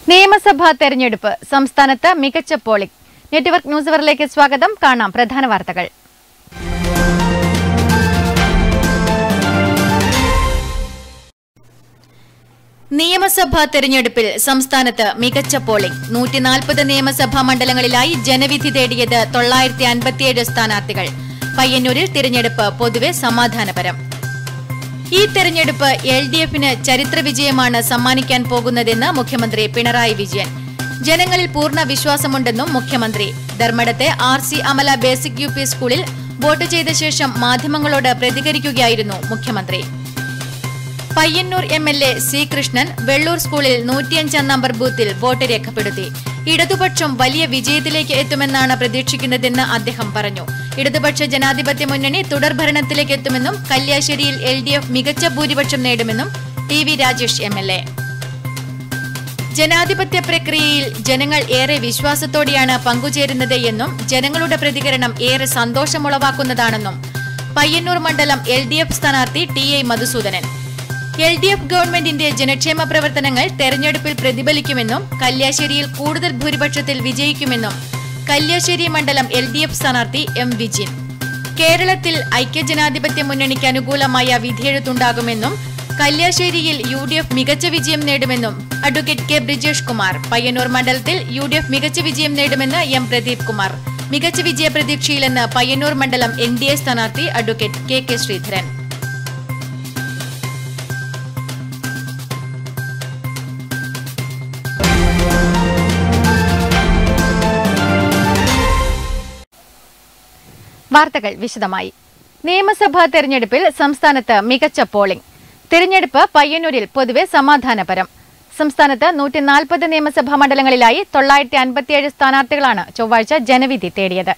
നിയമസഭാ തെരഞ്ഞെടുപ്പ് സംസ്ഥാനത്ത് മികച്ച പോളിംഗ് നെറ്റ്വർക്ക് ന്യൂസ് അവറിലേക്ക് സ്വാഗതം കാണാം പ്രധാന വാർത്തകൾ നിയമസഭാ തെരഞ്ഞെടുപ്പിൽ സംസ്ഥാനത്ത് മികച്ച പോളിംഗ് നൂറ്റി നാൽപ്പത് നിയമസഭാ മണ്ഡലങ്ങളിലായി ജനവിധി തേടിയത് തൊള്ളായിരത്തി അൻപത്തിയേഴ് സ്ഥാനാർത്ഥികൾ പയ്യന്നൂരിൽ തിരഞ്ഞെടുപ്പ് പൊതുവെ സമാധാനപരം ഈ തെരഞ്ഞെടുപ്പ് എൽ ഡി എഫിന് ചരിത്ര വിജയമാണ് സമ്മാനിക്കാൻ പോകുന്നതെന്ന് മുഖ്യമന്ത്രി പിണറായി വിജയൻ ജനങ്ങളിൽ പൂർണ്ണ വിശ്വാസമുണ്ടെന്നും മുഖ്യമന്ത്രി ധർമ്മടത്തെ R C Amala basic U P സ്കൂളിൽ വോട്ട് ചെയ്ത ശേഷം മാധ്യമങ്ങളോട് പ്രതികരിക്കുകയായിരുന്നു മുഖ്യമന്ത്രി Payyanur M L A C Krishnan Vellur സ്കൂളിൽ നൂറ്റിയഞ്ചാം നമ്പർ ബൂത്തിൽ വോട്ട് രേഖപ്പെടുത്തി ഇടതുപക്ഷം വലിയ വിജയത്തിലേക്ക് എത്തുമെന്നാണ് പ്രതീക്ഷിക്കുന്നതെന്ന് അദ്ദേഹം പറഞ്ഞു ഇടതുപക്ഷ ജനാധിപത്യ മുന്നണി തുടർഭരണത്തിലേക്ക് എത്തുമെന്നും കല്യാശ്ശേരിയിൽ എൽ ഡി എഫ് മികച്ച ഭൂരിപക്ഷം നേടുമെന്നും T V Rajesh M L A ജനാധിപത്യ പ്രക്രിയയിൽ ജനങ്ങൾ ഏറെ വിശ്വാസത്തോടെയാണ് പങ്കുചേരുന്നത് എന്നും ജനങ്ങളുടെ പ്രതികരണം ഏറെ സന്തോഷമുളവാക്കുന്നതാണെന്നും പയ്യന്നൂർ മണ്ഡലം എൽ ഡി എഫ് സ്ഥാനാർത്ഥി T I Madhusoodanan L D F ഗവൺമെന്റിന്റെ ജനക്ഷേമ പ്രവർത്തനങ്ങൾ തെരഞ്ഞെടുപ്പിൽ പ്രതിഫലിക്കുമെന്നും കല്യാശ്ശേരിയിൽ കൂടുതൽ ഭൂരിപക്ഷത്തിൽ വിജയിക്കുമെന്നും കല്യാശ്ശേരി മണ്ഡലം എൽ ഡി എഫ് സ്ഥാനാർത്ഥി എം വിജിൻ കേരളത്തിൽ ഐക്യജനാധിപത്യ മുന്നണിക്ക് അനുകൂലമായ വിധിയെഴുത്തുണ്ടാകുമെന്നും കല്യാശ്ശേരിയിൽ യു ഡി എഫ് മികച്ച വിജയം നേടുമെന്നും അഡ്വക്കേറ്റ് കെ ബ്രിജേഷ് കുമാർ പയ്യന്നൂർ മണ്ഡലത്തിൽ യു ഡി എഫ് മികച്ച വിജയം നേടുമെന്ന് എം പ്രദീപ് കുമാർ മികച്ച വിജയ പ്രതീക്ഷയിലെന്ന് പയ്യന്നൂർ മണ്ഡലം എൻ ഡി എ സ്ഥാനാർത്ഥി അഡ്വക്കേറ്റ് കെ കെ ശ്രീധരൻ വാർത്തകൾ വിശദമായി നിയമസഭാ തെരഞ്ഞെടുപ്പിൽ സംസ്ഥാനത്ത് മികച്ച പോളിംഗ് തിരഞ്ഞെടുപ്പ് പയ്യന്നൂരിൽ പൊതുവെ സമാധാനപരം സംസ്ഥാനത്ത് നൂറ്റി നാൽപ്പത് നിയമസഭാ മണ്ഡലങ്ങളിലായി തൊള്ളായിരത്തി അൻപത്തിയേഴ് സ്ഥാനാർത്ഥികളാണ് ചൊവ്വാഴ്ച ജനവിധി തേടിയത്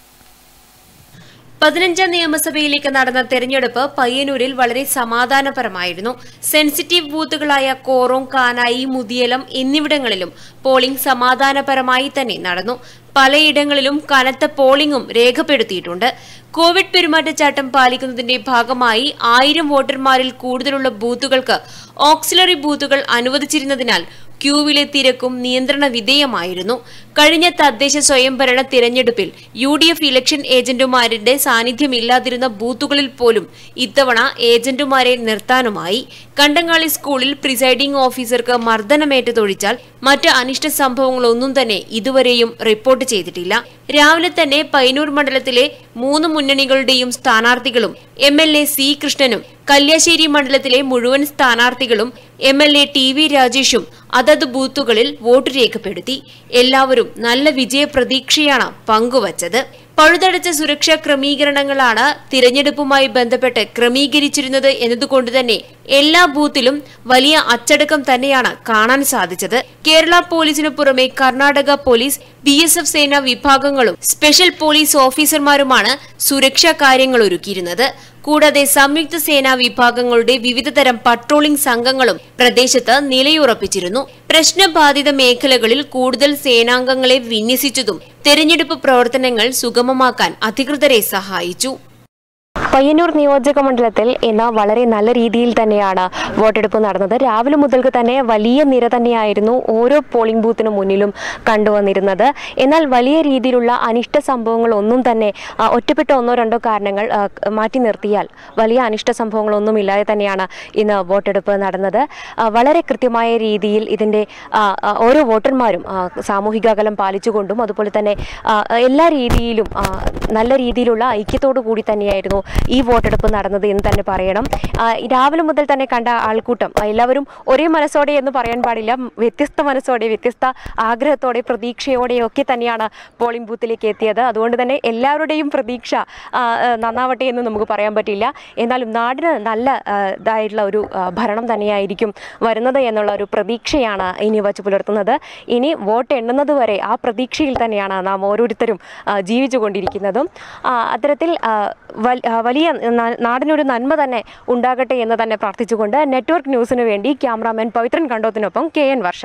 പതിനഞ്ചാം നിയമസഭയിലേക്ക് നടന്ന തെരഞ്ഞെടുപ്പ് പയ്യന്നൂരിൽ വളരെ സമാധാനപരമായിരുന്നു സെൻസിറ്റീവ് ബൂത്തുകളായ കോറോം കാനായി മുതിയലം എന്നിവിടങ്ങളിലും പോളിംഗ് സമാധാനപരമായി തന്നെ നടന്നു പലയിടങ്ങളിലും കനത്ത പോളിംഗും രേഖപ്പെടുത്തിയിട്ടുണ്ട് കോവിഡ് പെരുമാറ്റച്ചട്ടം പാലിക്കുന്നതിന്റെ ഭാഗമായി ആയിരം വോട്ടർമാരിൽ കൂടുതലുള്ള ബൂത്തുകൾക്ക് ഓക്സിലറി ബൂത്തുകൾ അനുവദിച്ചിരുന്നതിനാൽ ക്യൂവിലെ തിരക്കും നിയന്ത്രണ വിധേയമായിരുന്നു കഴിഞ്ഞ തദ്ദേശ സ്വയംഭരണ തിരഞ്ഞെടുപ്പിൽ യു ഡി എഫ് ഇലക്ഷൻ ഏജന്റുമാരുടെ സാന്നിധ്യമില്ലാതിരുന്ന ബൂത്തുകളിൽ പോലും ഇത്തവണ ഏജന്റുമാരെ നിർത്താനുമായി കണ്ടങ്ങാളി സ്കൂളിൽ പ്രിസൈഡിംഗ് ഓഫീസർക്ക് മർദ്ദനമേറ്റതൊഴിച്ചാൽ മറ്റ് അനിഷ്ട സംഭവങ്ങളൊന്നും തന്നെ ഇതുവരെയും റിപ്പോർട്ട് ചെയ്തിട്ടില്ല രാവിലെ തന്നെ പൈനൂർ മണ്ഡലത്തിലെ മൂന്ന് മുന്നണികളുടെയും സ്ഥാനാർത്ഥികളും എം എൽ എ സി കൃഷ്ണനും കല്യാശ്ശേരി മണ്ഡലത്തിലെ മുഴുവൻ സ്ഥാനാർത്ഥികളും M L A T V രാജേഷും അതത് ബൂത്തുകളിൽ വോട്ട് രേഖപ്പെടുത്തി എല്ലാവരും നല്ല വിജയപ്രതീക്ഷയാണ് പങ്കുവച്ചത് പഴുതടച്ച സുരക്ഷാ ക്രമീകരണങ്ങളാണ് തിരഞ്ഞെടുപ്പുമായി ബന്ധപ്പെട്ട് ക്രമീകരിച്ചിരുന്നത് എന്നതുകൊണ്ട് തന്നെ എല്ലാ ബൂത്തിലും വലിയ അച്ചടക്കം തന്നെയാണ് കാണാൻ സാധിച്ചത് കേരള പോലീസിനു പുറമെ Karnataka police B S F സേന വിഭാഗങ്ങളും സ്പെഷ്യൽ പോലീസ് ഓഫീസർമാരുമാണ് സുരക്ഷാ കാര്യങ്ങൾ ഒരുക്കിയിരുന്നത് കൂടാതെ സംയുക്ത സേനാ വിഭാഗങ്ങളുടെ വിവിധതരം പട്രോളിംഗ് സംഘങ്ങളും പ്രദേശത്ത് നിലയുറപ്പിച്ചിരുന്നു പ്രശ്നബാധിത മേഖലകളിൽ കൂടുതൽ സേനാംഗങ്ങളെ വിന്യസിച്ചതും തെരഞ്ഞെടുപ്പ് പ്രവർത്തനങ്ങൾ സുഗമമാക്കാൻ അധികൃതരെ സഹായിച്ചു പയ്യന്നൂർ നിയോജക മണ്ഡലത്തിൽ ഇന്ന് വളരെ നല്ല രീതിയിൽ തന്നെയാണ് വോട്ടെടുപ്പ് നടന്നത് രാവിലെ മുതൽക്ക് തന്നെ വലിയ നിര തന്നെയായിരുന്നു ഓരോ പോളിംഗ് ബൂത്തിനു മുന്നിലും കണ്ടുവന്നിരുന്നത് എന്നാൽ വലിയ രീതിയിലുള്ള അനിഷ്ട സംഭവങ്ങളൊന്നും തന്നെ ആ, ഒറ്റപ്പെട്ട ഒന്നോ രണ്ടോ കാരണങ്ങൾ ആ, മാറ്റി നിർത്തിയാൽ വലിയ അനിഷ്ട സംഭവങ്ങളൊന്നുമില്ലാതെ തന്നെയാണ് ഇന്ന് വോട്ടെടുപ്പ് നടന്നത് ആ, വളരെ കൃത്യമായ രീതിയിൽ ഇതിൻ്റെ ആ, ആ, ഓരോ വോട്ടർമാരും ആ, സാമൂഹിക അകലം പാലിച്ചുകൊണ്ടും അതുപോലെ തന്നെ ആ, എല്ലാ രീതിയിലും ആ, നല്ല രീതിയിലുള്ള ഐക്യത്തോടു കൂടി തന്നെയായിരുന്നു ഈ വോട്ടെടുപ്പ് നടന്നത് എന്ന് തന്നെ പറയണം ആ, രാവിലെ മുതൽ തന്നെ കണ്ട ആൾക്കൂട്ടം ആ, എല്ലാവരും ഒരേ മനസ്സോടെ എന്ന് പറയാൻ പാടില്ല ഉം, വ്യത്യസ്ത മനസ്സോടെ വ്യത്യസ്ത ആഗ്രഹത്തോടെ പ്രതീക്ഷയോടെ ഒക്കെ തന്നെയാണ് പോളിംഗ് ബൂത്തിലേക്ക് എത്തിയത് അതുകൊണ്ട് തന്നെ എല്ലാവരുടെയും പ്രതീക്ഷ ആ, ആ, നന്നാവട്ടെ എന്ന് നമുക്ക് പറയാൻ പറ്റില്ല എന്നാലും നാടിന് നല്ല ആ, ഇതായിട്ടുള്ള ഒരു ആ, ഭരണം തന്നെയായിരിക്കും വരുന്നത് എന്നുള്ള ഒരു പ്രതീക്ഷയാണ് ഇനി വച്ച് പുലർത്തുന്നത് ഇനി വോട്ട് എണ്ണുന്നത് വരെ ആ പ്രതീക്ഷയിൽ തന്നെയാണ് നാം ഓരോരുത്തരും ആ, ജീവിച്ചുകൊണ്ടിരിക്കുന്നതും ആ, അത്തരത്തിൽ ആ, വൽ- ആ, വലിയ ന- നാടിനൊരു നന്മ തന്നെ ഉണ്ടാകട്ടെ എന്ന് തന്നെ പ്രാർത്ഥിച്ചുകൊണ്ട് നെറ്റ്വർക്ക് ന്യൂസിന് വേണ്ടി ക്യാമറാമാൻ പവിത്രൻ കണ്ടോത്തിനൊപ്പം കെ എൻ വർഷ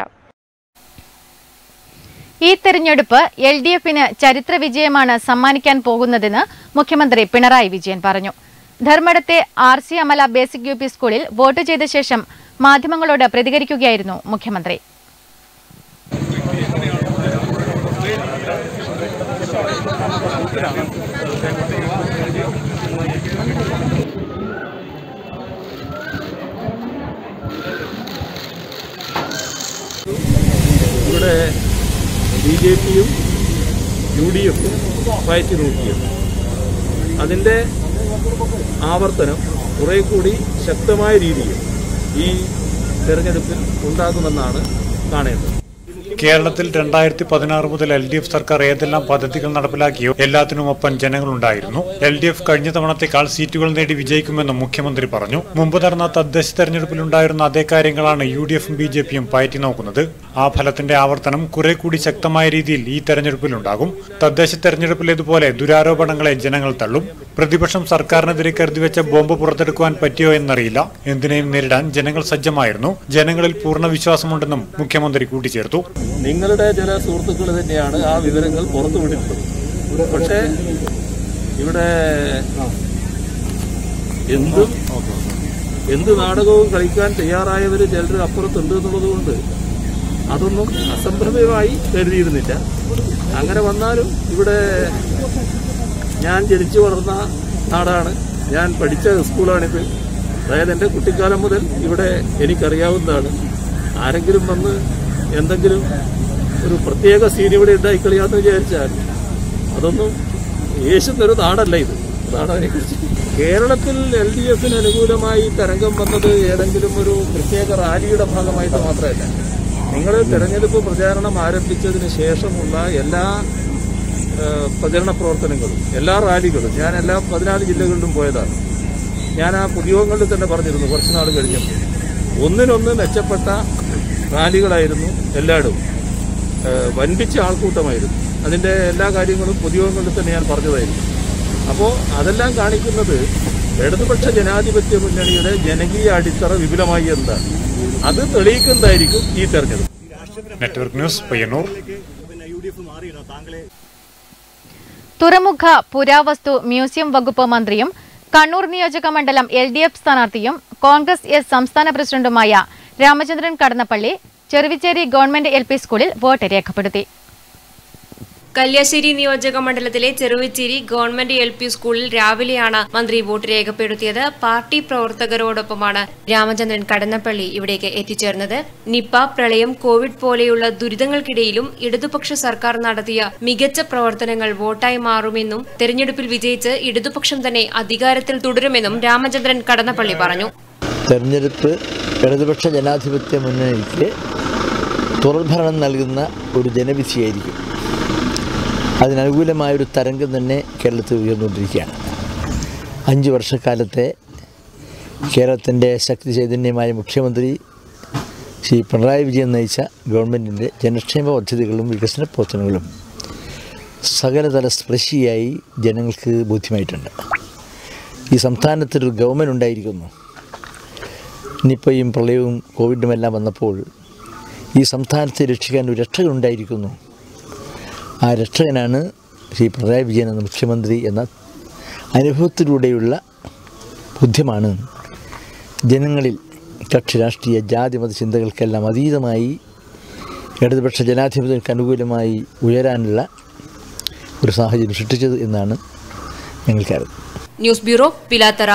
ഈ തെരഞ്ഞെടുപ്പ് എൽ ഡി എഫിന് ചരിത്ര വിജയമാണ് സമ്മാനിക്കാൻ പോകുന്നതെന്ന് മുഖ്യമന്ത്രി പിണറായി വിജയൻ പറഞ്ഞു ധർമ്മടത്തെ R C Amala basic U P സ്കൂളിൽ വോട്ട് ചെയ്ത ശേഷം മാധ്യമങ്ങളോട് പ്രതികരിക്കുകയായിരുന്നു മുഖ്യമന്ത്രി ഇവിടെ ബി ജെ പിയും യു ഡി എഫും വായിച്ചു നോക്കിയത് അതിൻ്റെ ആവർത്തനം കുറെ കൂടി ശക്തമായ രീതിയിൽ ഈ തെരഞ്ഞെടുപ്പിൽ ഉണ്ടാകുമെന്നാണ് കാണേണ്ടത് കേരളത്തിൽ രണ്ടായിരത്തി പതിനാറ് മുതൽ എൽ ഡി എഫ് സർക്കാർ ഏതെല്ലാം പദ്ധതികൾ നടപ്പിലാക്കിയോ എല്ലാത്തിനുമൊപ്പം ജനങ്ങളുണ്ടായിരുന്നു എൽ ഡി എഫ് കഴിഞ്ഞ തവണത്തേക്കാൾ സീറ്റുകൾ നേടി വിജയിക്കുമെന്നും മുഖ്യമന്ത്രി പറഞ്ഞു മുമ്പ് നടന്ന തദ്ദേശ തെരഞ്ഞെടുപ്പിലുണ്ടായിരുന്ന അതേ കാര്യങ്ങളാണ് യു ഡി എഫും ബി ജെ പിയും പയറ്റി നോക്കുന്നത് ആ ഫലത്തിന്റെ ആവർത്തനം കുറെ കൂടി ശക്തമായ രീതിയിൽ ഈ തെരഞ്ഞെടുപ്പിലുണ്ടാകും തദ്ദേശ തെരഞ്ഞെടുപ്പിലേതുപോലെ ദുരാരോപണങ്ങളെ ജനങ്ങൾ തള്ളും പ്രതിപക്ഷം സർക്കാരിനെതിരെ കരുതിവെച്ച ബോംബ് പുറത്തെടുക്കുവാൻ പറ്റിയോ എന്നറിയില്ല എന്തിനേയും നേരിടാൻ ജനങ്ങൾ സജ്ജമായിരുന്നു ജനങ്ങളിൽ പൂർണ്ണ വിശ്വാസമുണ്ടെന്നും മുഖ്യമന്ത്രി കൂട്ടിച്ചേർത്തു നിങ്ങളുടെ ചില സുഹൃത്തുക്കൾ തന്നെയാണ് ആ വിവരങ്ങൾ പുറത്തു വിട്ടിട്ടുള്ളത് പക്ഷേ ഇവിടെ എന്തും എന്ത് നാടകവും കളിക്കാൻ തയ്യാറായവർ ചിലർ അപ്പുറത്തുണ്ട് എന്നുള്ളത് കൊണ്ട് അതൊന്നും അസംഭവ്യമായി കരുതിയിരുന്നില്ല അങ്ങനെ വന്നാലും ഇവിടെ ഞാൻ ജനിച്ചു വളർന്ന നാടാണ് ഞാൻ പഠിച്ച സ്കൂളാണിത് അതായത് എൻ്റെ കുട്ടിക്കാലം മുതൽ ഇവിടെ എനിക്കറിയാവുന്നതാണ് ആരെങ്കിലും വന്ന് എന്തെങ്കിലും ഒരു പ്രത്യേക സീൻ ഇവിടെ ഉണ്ടായിക്കളിയാന്ന് വിചാരിച്ചാൽ അതൊന്നും യേശുന്നൊരു നാടല്ല ഇത് അതാണ് അതിനെക്കുറിച്ച് കേരളത്തിൽ എൽ ഡി എഫിന് അനുകൂലമായി തരംഗം വന്നത് ഏതെങ്കിലും ഒരു പ്രത്യേക റാലിയുടെ ഭാഗമായിട്ട് മാത്രമല്ല നിങ്ങൾ തെരഞ്ഞെടുപ്പ് പ്രചാരണം ആരംഭിച്ചതിന് ശേഷമുള്ള എല്ലാ ഏഹ്, പ്രചരണ പ്രവർത്തനങ്ങളും എല്ലാ റാലികളും ഞാൻ എല്ലാ പതിനാല് ജില്ലകളിലും പോയതാണ് ഞാൻ ആ പൊതുയോഗങ്ങളിൽ തന്നെ പറഞ്ഞിരുന്നു കുറച്ച് നാൾ കഴിഞ്ഞപ്പോൾ ഒന്നിനൊന്ന് മെച്ചപ്പെട്ട റാലികളായിരുന്നു എല്ലായിടവും ഏഹ്, വൻപിച്ച ആൾക്കൂട്ടമായിരുന്നു അതിൻ്റെ എല്ലാ കാര്യങ്ങളും പൊതുയോഗങ്ങളിൽ തന്നെ ഞാൻ പറഞ്ഞതായിരുന്നു അപ്പോൾ അതെല്ലാം കാണിക്കുന്നത് ഇടതുപക്ഷ ജനാധിപത്യ മുന്നണിയുടെ ജനകീയ അടിത്തറ വിപുലമായി എന്താണ് അത് തെളിയിക്കുന്നതായിരിക്കും ഈ തെരഞ്ഞെടുപ്പ് നെറ്റ്വർക്ക് ന്യൂസ് പയ്യന്നൂർ തുറമുഖ പുരാവസ്തു മ്യൂസിയം വകുപ്പ് മന്ത്രിയും കണ്ണൂർ നിയോജക മണ്ഡലം എൽ ഡി എഫ് സ്ഥാനാർത്ഥിയും കോൺഗ്രസ് എസ് സംസ്ഥാന പ്രസിഡന്റുമായ Ramachandran Kadannappalli Cheruvichery government L P സ്കൂളിൽ വോട്ട് രേഖപ്പെടുത്തി കല്യാശ്ശേരി നിയോജക മണ്ഡലത്തിലെ ചെറുവിച്ചേരി ഗവൺമെന്റ് എൽ പി സ്കൂളിൽ രാവിലെയാണ് മന്ത്രി വോട്ട് രേഖപ്പെടുത്തിയത് പാർട്ടി പ്രവർത്തകരോടൊപ്പമാണ് രാമചന്ദ്രൻ കടന്നപ്പള്ളി ഇവിടേക്ക് എത്തിച്ചേർന്നത് നിപ്പ പ്രളയം കോവിഡ് പോലെയുള്ള ദുരിതങ്ങൾക്കിടയിലും ഇടതുപക്ഷ സർക്കാർ നടത്തിയ മികച്ച പ്രവർത്തനങ്ങൾ വോട്ടായി മാറുമെന്നും തെരഞ്ഞെടുപ്പിൽ വിജയിച്ച് ഇടതുപക്ഷം തന്നെ അധികാരത്തിൽ തുടരുമെന്നും രാമചന്ദ്രൻ കടന്നപ്പള്ളി പറഞ്ഞു തെരഞ്ഞെടുപ്പ് ഇടതുപക്ഷ ജനാധിപത്യ മുന്നണിക്ക് തുടർഭരണം നൽകുന്ന ഒരു ജനവിധിയായിരിക്കും അതിനനുകൂലമായൊരു തരംഗം തന്നെ കേരളത്തിൽ ഉയർന്നുകൊണ്ടിരിക്കുകയാണ് അഞ്ച് വർഷക്കാലത്തെ കേരളത്തിൻ്റെ ശക്തി ചൈതന്യമായ മുഖ്യമന്ത്രി ശ്രീ പിണറായി വിജയൻ നയിച്ച ഗവൺമെൻറ്റിൻ്റെ ജനക്ഷേമ പദ്ധതികളും വികസന പ്രവർത്തനങ്ങളും സകലതല സ്പർശിയായി ജനങ്ങൾക്ക് ബോധ്യമായിട്ടുണ്ട് ഈ സംസ്ഥാനത്തൊരു ഗവൺമെൻറ് ഉണ്ടായിരിക്കുന്നു നിപ്പയും പ്രളയവും കോവിഡും എല്ലാം വന്നപ്പോൾ ഈ സംസ്ഥാനത്തെ രക്ഷിക്കാൻ ഒരു രക്ഷകൻ ഉണ്ടായിരിക്കുന്നു ആ രക്ഷകനാണ് ശ്രീ പിണറായി വിജയൻ എന്ന മുഖ്യമന്ത്രി എന്ന അനുഭവത്തിലൂടെയുള്ള ബോധ്യമാണ് ജനങ്ങളിൽ കക്ഷി രാഷ്ട്രീയ ജാതി മത ചിന്തകൾക്കെല്ലാം അതീതമായി ഇടതുപക്ഷ ജനാധിപത്യങ്ങൾക്ക് അനുകൂലമായി ഉയരാനുള്ള ഒരു സാഹചര്യം സൃഷ്ടിച്ചത് എന്നാണ് ഞങ്ങൾക്കറിയാം ന്യൂസ് ബ്യൂറോ പിലാത്തറ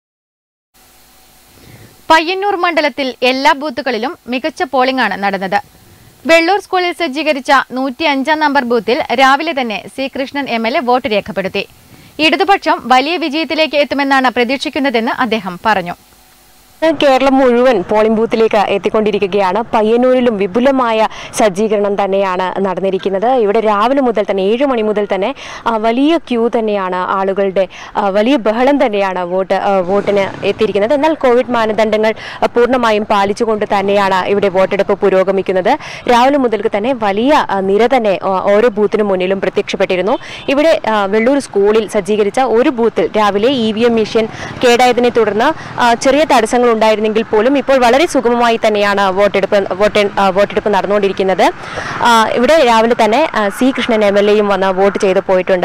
പയ്യന്നൂർ മണ്ഡലത്തിൽ എല്ലാ ബൂത്തുകളിലും മികച്ച പോളിംഗാണ് നടന്നത് വെള്ളൂർ സ്കൂളിൽ സജ്ജീകരിച്ച നൂറ്റി അഞ്ചാം നമ്പർ ബൂത്തിൽ രാവിലെ തന്നെ C Krishnan M L A vote രേഖപ്പെടുത്തി ഇടതുപക്ഷം വലിയ വിജയത്തിലേക്ക് എത്തുമെന്നാണ് പ്രതീക്ഷിക്കുന്നതെന്ന് അദ്ദേഹം പറഞ്ഞു കേരളം മുഴുവൻ പോളിംഗ് ബൂത്തിലേക്ക് എത്തിക്കൊണ്ടിരിക്കുകയാണ് പയ്യന്നൂരിലും വിപുലമായ സജ്ജീകരണം തന്നെയാണ് നടന്നിരിക്കുന്നത് ഇവിടെ രാവിലെ മുതൽ തന്നെ ഏഴ് മണി മുതൽ തന്നെ ആ, വലിയ ക്യൂ തന്നെയാണ് ആളുകളുടെ ആ, വലിയ ബഹളം തന്നെയാണ് വോട്ട് ആ, വോട്ടിന് എത്തിയിരിക്കുന്നത് എന്നാൽ കോവിഡ് മാനദണ്ഡങ്ങൾ ആ, പൂർണ്ണമായും പാലിച്ചുകൊണ്ട് തന്നെയാണ് ഇവിടെ വോട്ടെടുപ്പ് പുരോഗമിക്കുന്നത് രാവിലെ മുതൽക്ക് തന്നെ വലിയ ആ, നിര തന്നെ ആ, ഓരോ ബൂത്തിനു മുന്നിലും പ്രത്യക്ഷപ്പെട്ടിരുന്നു ഇവിടെ ആ, വെള്ളൂർ സ്കൂളിൽ സജ്ജീകരിച്ച ഒരു ബൂത്തിൽ രാവിലെ ഇ വി എം മെഷീൻ കേടായതിനെ തുടർന്ന് ആ, ചെറിയ തടസ്സങ്ങൾ ഉണ്ടായിരുന്നെങ്കിൽ പോലും ഇപ്പോൾ വളരെ സുഗമമായി തന്നെയാണ് വോട്ടെടുപ്പ് വോട്ടെ ആ, വോട്ടെടുപ്പ് നടന്നുകൊണ്ടിരിക്കുന്നത് ആ, ഇവിടെ രാവിലെ തന്നെ ആ, സി കൃഷ്ണൻ എം എൽ എയും വന്ന് വോട്ട് ചെയ്ത് പോയിട്ടുണ്ട്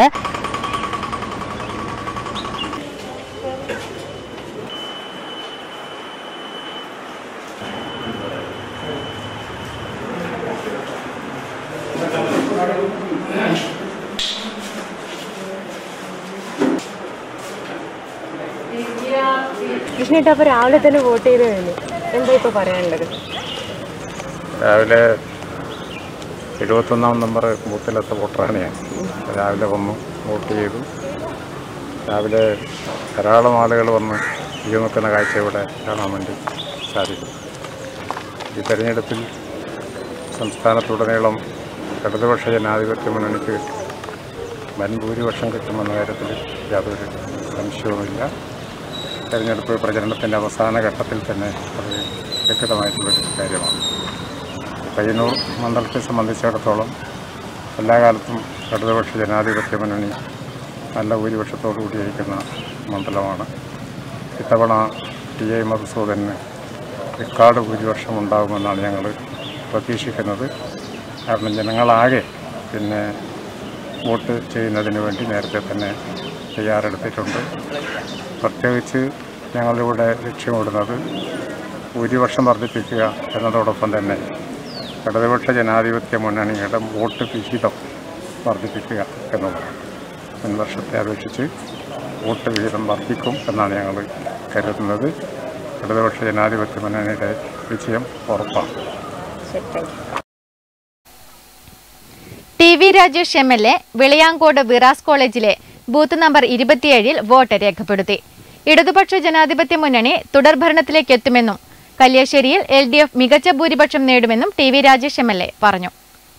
കൃഷ്ണേട്ട അപ്പോൾ രാവിലെ തന്നെ വോട്ട് ചെയ്ത് കഴിഞ്ഞു എന്താ ഇപ്പോൾ പറയാനുള്ളത് രാവിലെ എഴുപത്തൊന്നാം നമ്പർ ബൂത്തിലെത്ത വോട്ടറാണ് ഞാൻ രാവിലെ വന്നു വോട്ട് ചെയ്തു രാവിലെ ധാരാളം ആളുകൾ വന്ന് ക്യൂ നിൽക്കുന്ന കാഴ്ച ഇവിടെ കാണാൻ വേണ്ടി സാധിക്കും ഈ തെരഞ്ഞെടുപ്പിൽ സംസ്ഥാനത്തുടനീളം ഇടതുപക്ഷ ജനാധിപത്യ മുന്നണിക്ക് വൻ ഭൂരിപക്ഷം കിട്ടുമെന്ന കാര്യത്തിൽ യാതൊരു സംശയവുമില്ല തെരഞ്ഞെടുപ്പ് പ്രചരണത്തിൻ്റെ അവസാന ഘട്ടത്തിൽ തന്നെ അത് വ്യക്തമായിട്ടുള്ളൊരു കാര്യമാണ് പയ്യന്നൂർ മണ്ഡലത്തെ സംബന്ധിച്ചിടത്തോളം എല്ലാ കാലത്തും ഇടതുപക്ഷ ജനാധിപത്യ മുന്നണി നല്ല ഭൂരിപക്ഷത്തോടു കൂടിയിരിക്കുന്ന മണ്ഡലമാണ് ഇത്തവണ ടി ഐ മധുസൂദന് റെക്കോർഡ് ഭൂരിപക്ഷം ഉണ്ടാകുമെന്നാണ് ഞങ്ങൾ പ്രതീക്ഷിക്കുന്നത് കാരണം ജനങ്ങളാകെ പിന്നെ വോട്ട് ചെയ്യുന്നതിന് വേണ്ടി നേരത്തെ തന്നെ തയ്യാറെടുത്തിട്ടുണ്ട് പ്രത്യേകിച്ച് ഞങ്ങളിവിടെ ലക്ഷ്യമിടുന്നത് ഭൂരിപക്ഷം വർദ്ധിപ്പിക്കുക എന്നതോടൊപ്പം തന്നെ ഇടതുപക്ഷ ജനാധിപത്യ മുന്നണിയുടെ വോട്ട് വിഹിതം വർദ്ധിപ്പിക്കുക എന്നുള്ളതാണ് മുൻ വർഷത്തെ അപേക്ഷിച്ച് വോട്ട് വിഹിതം വർദ്ധിക്കും എന്നാണ് ഞങ്ങൾ കരുതുന്നത് ഇടതുപക്ഷ ജനാധിപത്യ മുന്നണിയുടെ വിജയം ഉറപ്പാണ് T V Rajesh M L A Vilayancode വിറാസ് കോളേജിലെ ബൂത്ത് നമ്പർ ഇരുപത്തിയേഴിൽ വോട്ട് രേഖപ്പെടുത്തി ഇടതുപക്ഷ ജനാധിപത്യ മുന്നണി തുടർഭരണത്തിലേക്ക് എത്തുമെന്നും കല്യാശ്ശേരിയിൽ എൽ ഡി എഫ് മികച്ച ഭൂരിപക്ഷം നേടുമെന്നും T V Rajesh M L A പറഞ്ഞു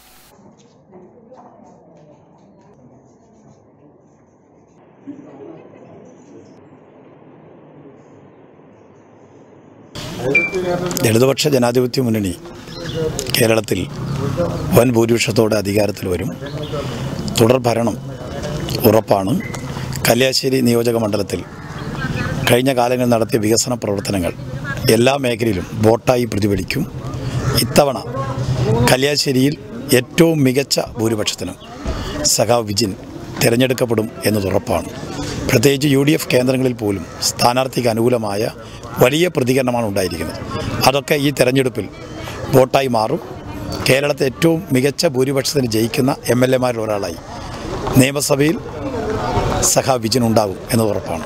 ഇടതുപക്ഷ ജനാധിപത്യ മുന്നണി കേരളത്തിൽ വൻ ഭൂരിപക്ഷത്തോടെ അധികാരത്തിൽ വരും തുടർ ഭരണം ഉറപ്പാണ് കല്യാശ്ശേരി നിയോജക മണ്ഡലത്തിൽ കഴിഞ്ഞ കാലങ്ങളിൽ നടത്തിയ വികസന പ്രവർത്തനങ്ങൾ എല്ലാ മേഖലയിലും വോട്ടായി പ്രതിഫലിക്കും ഇത്തവണ കല്യാശ്ശേരിയിൽ ഏറ്റവും മികച്ച ഭൂരിപക്ഷത്തിന് സഖാവ് വിജിൻ തിരഞ്ഞെടുക്കപ്പെടും എന്നത് ഉറപ്പാണ് പ്രത്യേകിച്ച് യു ഡി എഫ് കേന്ദ്രങ്ങളിൽ പോലും സ്ഥാനാർത്ഥിക്ക് അനുകൂലമായ വലിയ പ്രതികരണമാണ് ഉണ്ടായിരിക്കുന്നത് അതൊക്കെ ഈ തെരഞ്ഞെടുപ്പിൽ വോട്ടായി മാറും കേരളത്തെ ഏറ്റവും മികച്ച ഭൂരിപക്ഷത്തിന് ജയിക്കുന്ന എം എൽ എമാരിൽ ഒരാളായി നിയമസഭയിൽ സഖാവ് വിജിൻ ഉണ്ടാകും എന്നത് ഉറപ്പാണ്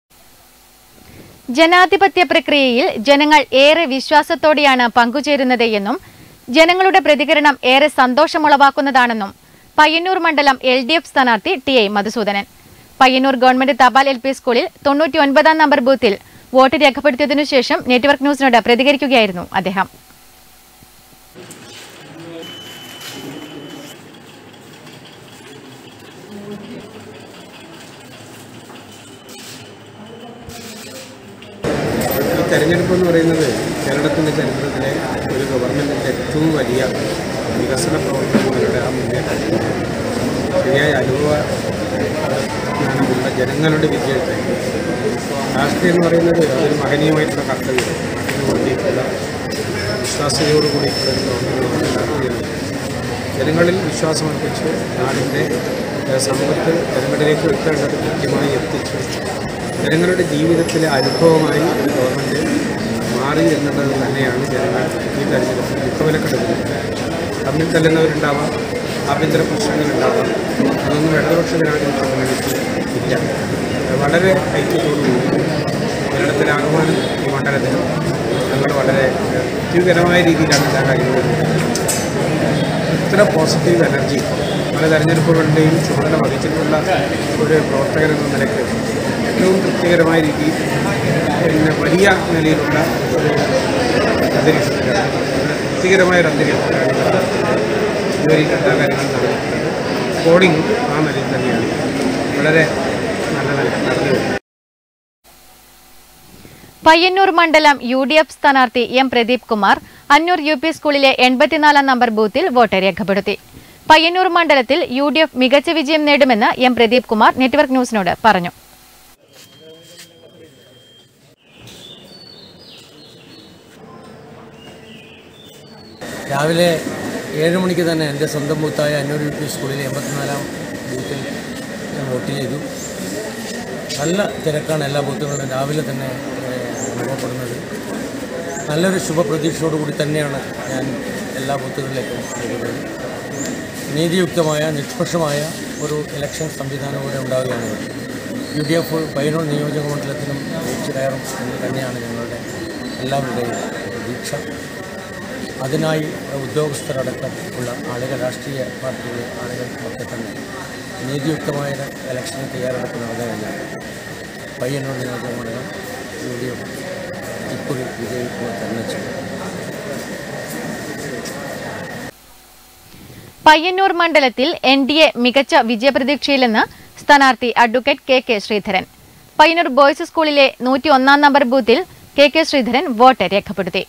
ജനാധിപത്യ പ്രക്രിയയിൽ ജനങ്ങൾ ഏറെ വിശ്വാസത്തോടെയാണ് പങ്കുചേരുന്നത് എന്നും ജനങ്ങളുടെ പ്രതികരണം ഏറെ സന്തോഷമുളവാക്കുന്നതാണെന്നും പയ്യന്നൂർ മണ്ഡലം എൽ ഡി എഫ് സ്ഥാനാർത്ഥി T I Madhusoodanan Payyanur government തപാൽ എൽ പി സ്കൂളിൽ തൊണ്ണൂറ്റി ഒൻപതാം നമ്പർ ബൂത്തിൽ വോട്ട് രേഖപ്പെടുത്തിയതിനു ശേഷം നെറ്റ്വർക്ക് ന്യൂസിനോട് പ്രതികരിക്കുകയായിരുന്നു അദ്ദേഹം ഈ തെരഞ്ഞെടുപ്പ് എന്ന് പറയുന്നത് കേരളത്തിൻ്റെ ചരിത്രത്തിലെ ഒരു ഗവൺമെൻറ്റിൻ്റെ ഏറ്റവും വലിയ വികസന പ്രവർത്തനങ്ങളുടെ ആ മുന്നേറ്റം ശരിയായ അനുഭവ ജ്ഞാനമുള്ള ജനങ്ങളുടെ വിജയത്തെ രാഷ്ട്രീയം എന്ന് പറയുന്നത് അതൊരു മഹനീയമായിട്ടുള്ള കർത്തവ്യം നാട്ടിന് വേണ്ടിയിട്ടുള്ള വിശ്വാസ്യതയോടുകൂടി ഒരു പ്രവർത്തനമാണ് രാഷ്ട്രീയം ജനങ്ങളിൽ വിശ്വാസമർപ്പിച്ച് നാടിൻ്റെ ഏഹ്, സമ്പത്ത് ജനങ്ങളിലേക്ക് എത്തേണ്ടത് കൃത്യമായി എത്തിച്ച് ജനങ്ങളുടെ ജീവിതത്തിലെ അനുഭവമായി ഒരു ഗവൺമെൻറ് മാറി എന്നുള്ളത് തന്നെയാണ് ജനങ്ങൾ ഈ തെരഞ്ഞെടുപ്പിൽ മുഖവിലക്കെടുക്കുന്നത് തമ്മിൽ തല്ലുന്നവരുണ്ടാവാം ആഭ്യന്തര പ്രശ്നങ്ങളുണ്ടാവാം അതൊന്നും ഇടതുപക്ഷ ജനാധിപത്യ മുന്നണിക്ക് ഇല്ല വളരെ ഐക്യത്തോടുകൂടി കേരളത്തിലെ ആഗമനം ഈ മണ്ഡലത്തിൽ ഞങ്ങൾ വളരെ തൃപ്തികരമായ രീതിയിലാണ് എല്ലാ കാര്യങ്ങളും ഇത്ര പോസിറ്റീവ് എനർജി പല തെരഞ്ഞെടുപ്പുകളുടെയും ചുമതല വഹിച്ചിട്ടുള്ള ഒരു പ്രവർത്തകൻ എന്ന നിലയ്ക്ക് ഏറ്റവും തൃപ്തികരമായ രീതിയിൽ പിന്നെ വലിയ നിലയിലുള്ള ഒരു അന്തരീക്ഷത്തിലാണ് തൃപ്തികരമായ ഒരു അന്തരീക്ഷത്തിലാണ് ഇതുവരെ എല്ലാ കാര്യങ്ങളും നടന്നിട്ടുള്ളത് പോളിംഗ് ആ നിലയിൽ തന്നെയാണ് വളരെ നല്ല നിലയിൽ നടന്നു വരുന്നത് പയ്യന്നൂർ മണ്ഡലം യു ഡി എഫ് സ്ഥാനാർത്ഥി M Pradeep Kumar Annur U P സ്കൂളിലെ എൺപത്തിനാലാം നമ്പർ ബൂത്തിൽ വോട്ട് രേഖപ്പെടുത്തി പയ്യന്നൂർ മണ്ഡലത്തിൽ യു ഡി എഫ് മികച്ച വിജയം നേടുമെന്ന് എം പ്രദീപ് കുമാർ നെറ്റ്വർക്ക് ന്യൂസിനോട് പറഞ്ഞു രാവിലെ ഏഴ് മണിക്ക് തന്നെ എൻ്റെ സ്വന്തം ബൂത്തായ അന്നൂർ യു പി സ്കൂളിലെ എൺപത്തിനാലാം ബൂത്തിൽ ഞാൻ വോട്ട് ചെയ്തു നല്ല തിരക്കാണ് എല്ലാ ബൂത്തുകളിലും രാവിലെ തന്നെ ഏഹ്, അനുഭവപ്പെടുന്നത് നല്ലൊരു ശുഭപ്രതീക്ഷയോടുകൂടി തന്നെയാണ് ഞാൻ എല്ലാ ബൂത്തുകളിലേക്കും പോകുന്നത് നീതിയുക്തമായ നിഷ്പക്ഷമായ ഒരു ഇലക്ഷൻ സംവിധാനം ഇവിടെ ഉണ്ടാവുകയാണ് ഇവിടെ. യു ഡി എഫ് പയ്യന്നൂർ നിയോജക മണ്ഡലത്തിലും ജയിച്ചു കയറും എന്ന് തന്നെയാണ് ഞങ്ങളുടെ എല്ലാവരുടെയും പ്രതീക്ഷ അതിനായി ഉദ്യോഗസ്ഥരടക്കം ഉള്ള ആളുകൾ രാഷ്ട്രീയ പാർട്ടിയിലെ ആളുകൾ ഒക്കെ തന്നെ നീതിയുക്തമായ ഒരു ഇലക്ഷന് തയ്യാറെടുപ്പ് നടന്നു പയ്യന്നൂർ നിയോജക മണ്ഡലം യു ഡി എഫ് ഇക്കുറി വിജയിക്കുക തന്നെ ചെയ്യും പയ്യന്നൂർ മണ്ഡലത്തിൽ എൻ ഡി എ മികച്ച വിജയപ്രതീക്ഷയിലെന്ന് സ്ഥാനാർത്ഥി advocate K K Sreedharan Payyanur boys സ്കൂളിലെ നൂറ്റി ഒന്നാം നമ്പർ ബൂത്തിൽ കെ കെ ശ്രീധരൻ വോട്ട് രേഖപ്പെടുത്തി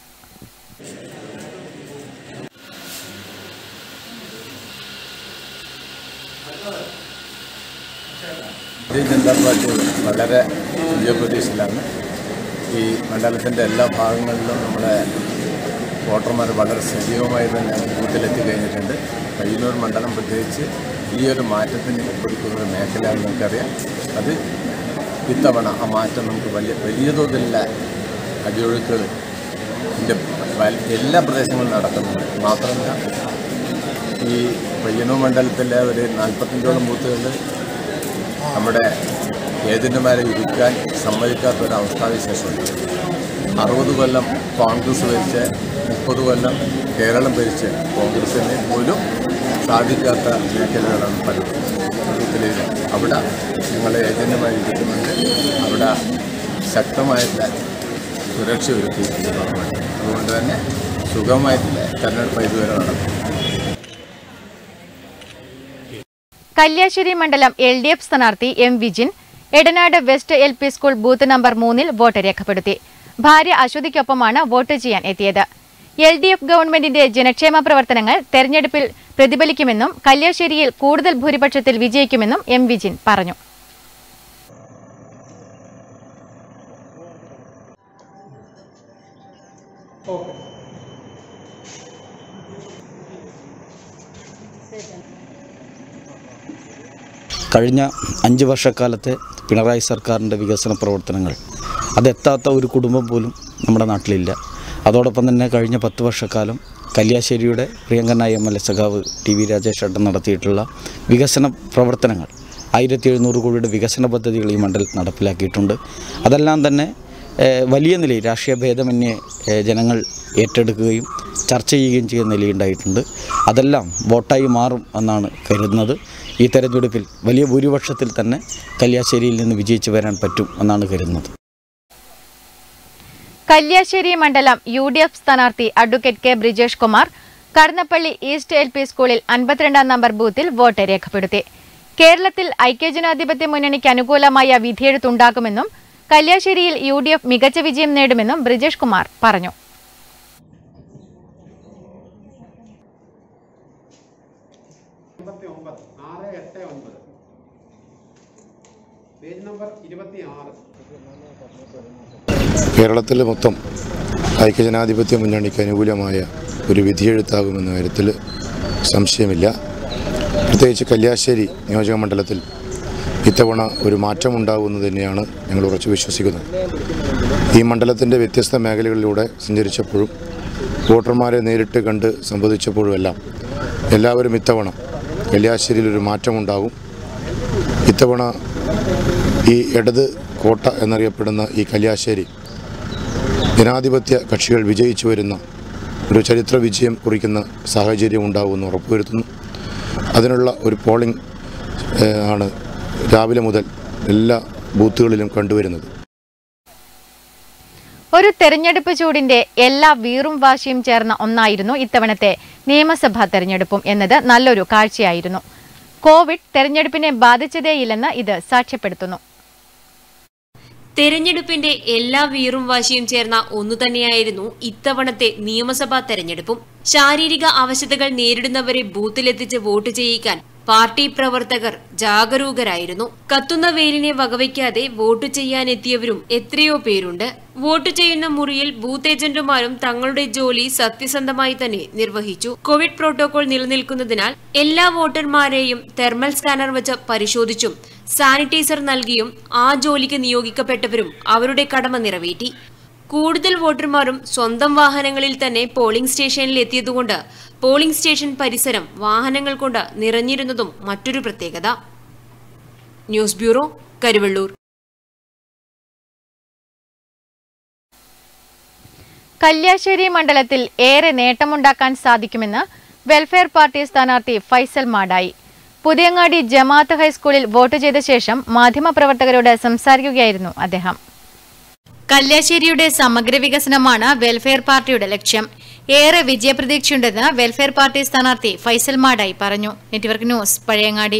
ഭാരതീയ ജനതാ പാർട്ടി വളരെ വിജയപ്രതീക്ഷയിലാണ് ഈ മണ്ഡലത്തിൻ്റെ എല്ലാ ഭാഗങ്ങളിലും നമ്മുടെ വോട്ടർമാർ വളരെ സജീവമായി തന്നെ ബൂത്തിലെത്തി കഴിഞ്ഞിട്ടുണ്ട് പയ്യന്നൂർ മണ്ഡലം പ്രത്യേകിച്ച് ഈ ഒരു മാറ്റത്തിന് കൊടുക്കുന്ന ഒരു മേഖലയാണെന്ന് നമുക്കറിയാം അത് ഇത്തവണ ആ മാറ്റം നമുക്ക് വലിയ വലിയ തോതിലുള്ള അടിയൊഴുക്കുകൾ ഇതിൻ്റെ വൽ- എല്ലാ പ്രദേശങ്ങളിലും നടക്കുന്നുണ്ട് മാത്രമല്ല ഈ പയ്യന്നൂർ മണ്ഡലത്തിലെ ഒരു നാൽപ്പത്തഞ്ചോളം ബൂത്തുകളിൽ നമ്മുടെ ഏജന്റുമാരെ ഇരിക്കാൻ സമ്മതിക്കാത്ത ഒരു അവസ്ഥാവിശേഷമുണ്ട് അറുപത് കൊല്ലം കോൺഗ്രസ് ഭരിച്ച് മുപ്പത് കൊല്ലം കേരളം ഭരിച്ച് കോൺഗ്രസിന് പോലും സാധിക്കാത്ത മേഖലകളാണ് പലതും കേരളത്തിലെ അവിടെ ഞങ്ങൾ ഏജന്റുമാർ ഇരിക്കുന്നുണ്ട് അവിടെ ശക്തമായിട്ടുള്ള സുരക്ഷ ഒരുക്കിയിട്ടുണ്ട് ഗവൺമെൻറ് അതുകൊണ്ട് തന്നെ സുഗമമായിട്ടുള്ള തെരഞ്ഞെടുപ്പ് ഇതുവരെ നടന്നു കല്യാശ്ശേരി മണ്ഡലം എൽ ഡി എഫ് സ്ഥാനാർത്ഥി M Vijin Edanad west L P school booth number മൂന്നിൽ വോട്ട് രേഖപ്പെടുത്തി ഭാര്യ അശ്വതിക്കൊപ്പമാണ് വോട്ട് ചെയ്യാൻ എത്തിയത് എൽ ഡി എഫ് ഗവൺമെന്റിന്റെ ജനക്ഷേമ പ്രവർത്തനങ്ങൾ തെരഞ്ഞെടുപ്പിൽ പ്രതിഫലിക്കുമെന്നും കല്യാശ്ശേരിയിൽ കൂടുതൽ ഭൂരിപക്ഷത്തിൽ വിജയിക്കുമെന്നും എം വിജിൻ പറഞ്ഞു കഴിഞ്ഞ അഞ്ച് വർഷക്കാലത്തെ പിണറായി സർക്കാരിൻ്റെ വികസന പ്രവർത്തനങ്ങൾ അതെത്താത്ത ഒരു കുടുംബം പോലും നമ്മുടെ നാട്ടിലില്ല അതോടൊപ്പം തന്നെ കഴിഞ്ഞ പത്ത് വർഷക്കാലം കല്യാശ്ശേരിയുടെ പ്രിയങ്കനായ എം എൽ എ സഖാവ് ടി വി രാജേഷ് ഏട്ടൻ നടത്തിയിട്ടുള്ള വികസന പ്രവർത്തനങ്ങൾ ആയിരത്തി എഴുന്നൂറ് കോടിയുടെ വികസന പദ്ധതികൾ ഈ മണ്ഡലത്തിൽ നടപ്പിലാക്കിയിട്ടുണ്ട് അതെല്ലാം തന്നെ ഏഹ്, വലിയ നിലയിൽ രാഷ്ട്രീയ ഭേദമന്യേ ഏഹ്, ജനങ്ങൾ ഏറ്റെടുക്കുകയും ചർച്ച ചെയ്യുകയും ചെയ്യുന്ന നിലയുണ്ടായിട്ടുണ്ട് അതെല്ലാം വോട്ടായി മാറും എന്നാണ് കരുതുന്നത് ഈ തെരഞ്ഞെടുപ്പിൽ വലിയ ഭൂരിപക്ഷത്തിൽ തന്നെ കല്യാശ്ശേരിയിൽ നിന്ന് വിജയിച്ചു വരാൻ പറ്റും എന്നാണ് കരുതുന്നത് കല്യാശ്ശേരി മണ്ഡലം യു ഡി എഫ് സ്ഥാനാർത്ഥി advocate K Brijesh Kumar Kadannappalli east L P സ്കൂളിൽ അൻപത്തിരണ്ടാം നമ്പർ ബൂത്തിൽ വോട്ട് രേഖപ്പെടുത്തി കേരളത്തിൽ ഐക്യജനാധിപത്യ മുന്നണിക്ക് അനുകൂലമായ വിധിയെഴുത്തുണ്ടാകുമെന്നും കല്യാശ്ശേരിയിൽ യു ഡി എഫ് മികച്ച വിജയം നേടുമെന്നും ബ്രിജേഷ് കുമാർ പറഞ്ഞു എൺപത്തി ഒമ്പത് ആറ് എട്ട് ഒൻപത് പേജ് നമ്പർ ഇരുപത്തി ആറ് കേരളത്തിൽ മൊത്തം ഐക്യജനാധിപത്യ മുന്നണിക്ക് അനുകൂലമായ ഒരു വിധിയെഴുത്താകുമെന്ന കാര്യത്തിൽ സംശയമില്ല പ്രത്യേകിച്ച് കല്യാശ്ശേരി നിയോജക മണ്ഡലത്തിൽ ഇത്തവണ ഒരു മാറ്റമുണ്ടാകുമെന്ന് തന്നെയാണ് ഞങ്ങൾ ഉറച്ചു വിശ്വസിക്കുന്നത് ഈ മണ്ഡലത്തിൻ്റെ വ്യത്യസ്ത മേഖലകളിലൂടെ സഞ്ചരിച്ചപ്പോഴും വോട്ടർമാരെ നേരിട്ട് കണ്ട് സംവദിച്ചപ്പോഴുമെല്ലാം എല്ലാവരും ഇത്തവണ കല്യാശ്ശേരിയിൽ ഒരു മാറ്റമുണ്ടാകും ഇത്തവണ ഈ ഇടത് കോട്ട എന്നറിയപ്പെടുന്ന ഈ കല്യാശ്ശേരി ജനാധിപത്യ കക്ഷികൾ വിജയിച്ചു വരുന്ന ഒരു ചരിത്ര വിജയം കുറിക്കുന്ന സാഹചര്യം ഉണ്ടാകുമെന്ന് ഉറപ്പുവരുത്തുന്നു അതിനുള്ള ഒരു പോളിംഗ് ഏഹ്, ആണ് രാവിലെ മുതൽ എല്ലാ ബൂത്തുകളിലും കണ്ടുവരുന്നത് ഒരു തെരഞ്ഞെടുപ്പ് ചൂടിന്റെ എല്ലാ വീറും വാശിയും ചേർന്ന ഒന്നായിരുന്നു ഇത്തവണത്തെ നിയമസഭാ തെരഞ്ഞെടുപ്പും എന്നത് നല്ലൊരു കാഴ്ചയായിരുന്നു കോവിഡ് തെരഞ്ഞെടുപ്പിനെ ബാധിച്ചതേയില്ലെന്ന് ഇത് സാക്ഷ്യപ്പെടുത്തുന്നു തെരഞ്ഞെടുപ്പിന്റെ എല്ലാ വീറും വാശിയും ചേർന്ന ഒന്നു തന്നെയായിരുന്നു ഇത്തവണത്തെ നിയമസഭാ തെരഞ്ഞെടുപ്പും ശാരീരിക അവശതകൾ നേരിടുന്നവരെ ബൂത്തിലെത്തിച്ച് വോട്ട് ചെയ്യിക്കാൻ പാർട്ടി പ്രവർത്തകർ ജാഗരൂകരായിരുന്നു കത്തുന്ന വെയിലിനെ വകവയ്ക്കാതെ വോട്ട് ചെയ്യാനെത്തിയവരും എത്രയോ പേരുണ്ട് വോട്ട് ചെയ്യുന്ന മുറിയിൽ ബൂത്ത് ഏജന്റുമാരും തങ്ങളുടെ ജോലി സത്യസന്ധമായി തന്നെ നിർവഹിച്ചു കോവിഡ് പ്രോട്ടോകോൾ നിലനിൽക്കുന്നതിനാൽ എല്ലാ വോട്ടർമാരെയും തെർമൽ സ്കാനർ വെച്ച് പരിശോധിച്ചും സാനിറ്റൈസർ നൽകിയും ആ ജോലിക്ക് നിയോഗിക്കപ്പെട്ടവരും അവരുടെ കടമ നിറവേറ്റി കൂടുതൽ വോട്ടർമാരും സ്വന്തം വാഹനങ്ങളിൽ തന്നെ പോളിംഗ് സ്റ്റേഷനിൽ എത്തിയതുകൊണ്ട് പോളിംഗ് സ്റ്റേഷൻ പരിസരം വാഹനങ്ങൾ കൊണ്ട് നിറഞ്ഞിരുന്നതും മറ്റൊരു പ്രത്യേകത ന്യൂസ് ബ്യൂറോ കരുവള്ളൂർ കല്യാശ്ശേരി മണ്ഡലത്തിൽ ഏറെ നേട്ടമുണ്ടാക്കാൻ സാധിക്കുമെന്ന് വെൽഫെയർ പാർട്ടി സ്ഥാനാർത്ഥി ഫൈസൽ മാടായി പുതിയങ്ങാടി ജമാഅത്ത് ഹൈസ്കൂളിൽ വോട്ട് ചെയ്ത ശേഷം മാധ്യമപ്രവർത്തകരോട് സംസാരിക്കുകയായിരുന്നു അദ്ദേഹം കല്യാശ്ശേരിയുടെ സമഗ്ര വികസനമാണ് വെൽഫെയർ പാർട്ടിയുടെ ലക്ഷ്യം ഏറെ വിജയപ്രതീക്ഷയുണ്ടെന്ന് വെൽഫെയർ പാർട്ടി സ്ഥാനാർത്ഥി ഫൈസൽ മാടായി പറഞ്ഞു നെറ്റ്വർക്ക് ന്യൂസ് പഴയങ്ങാടി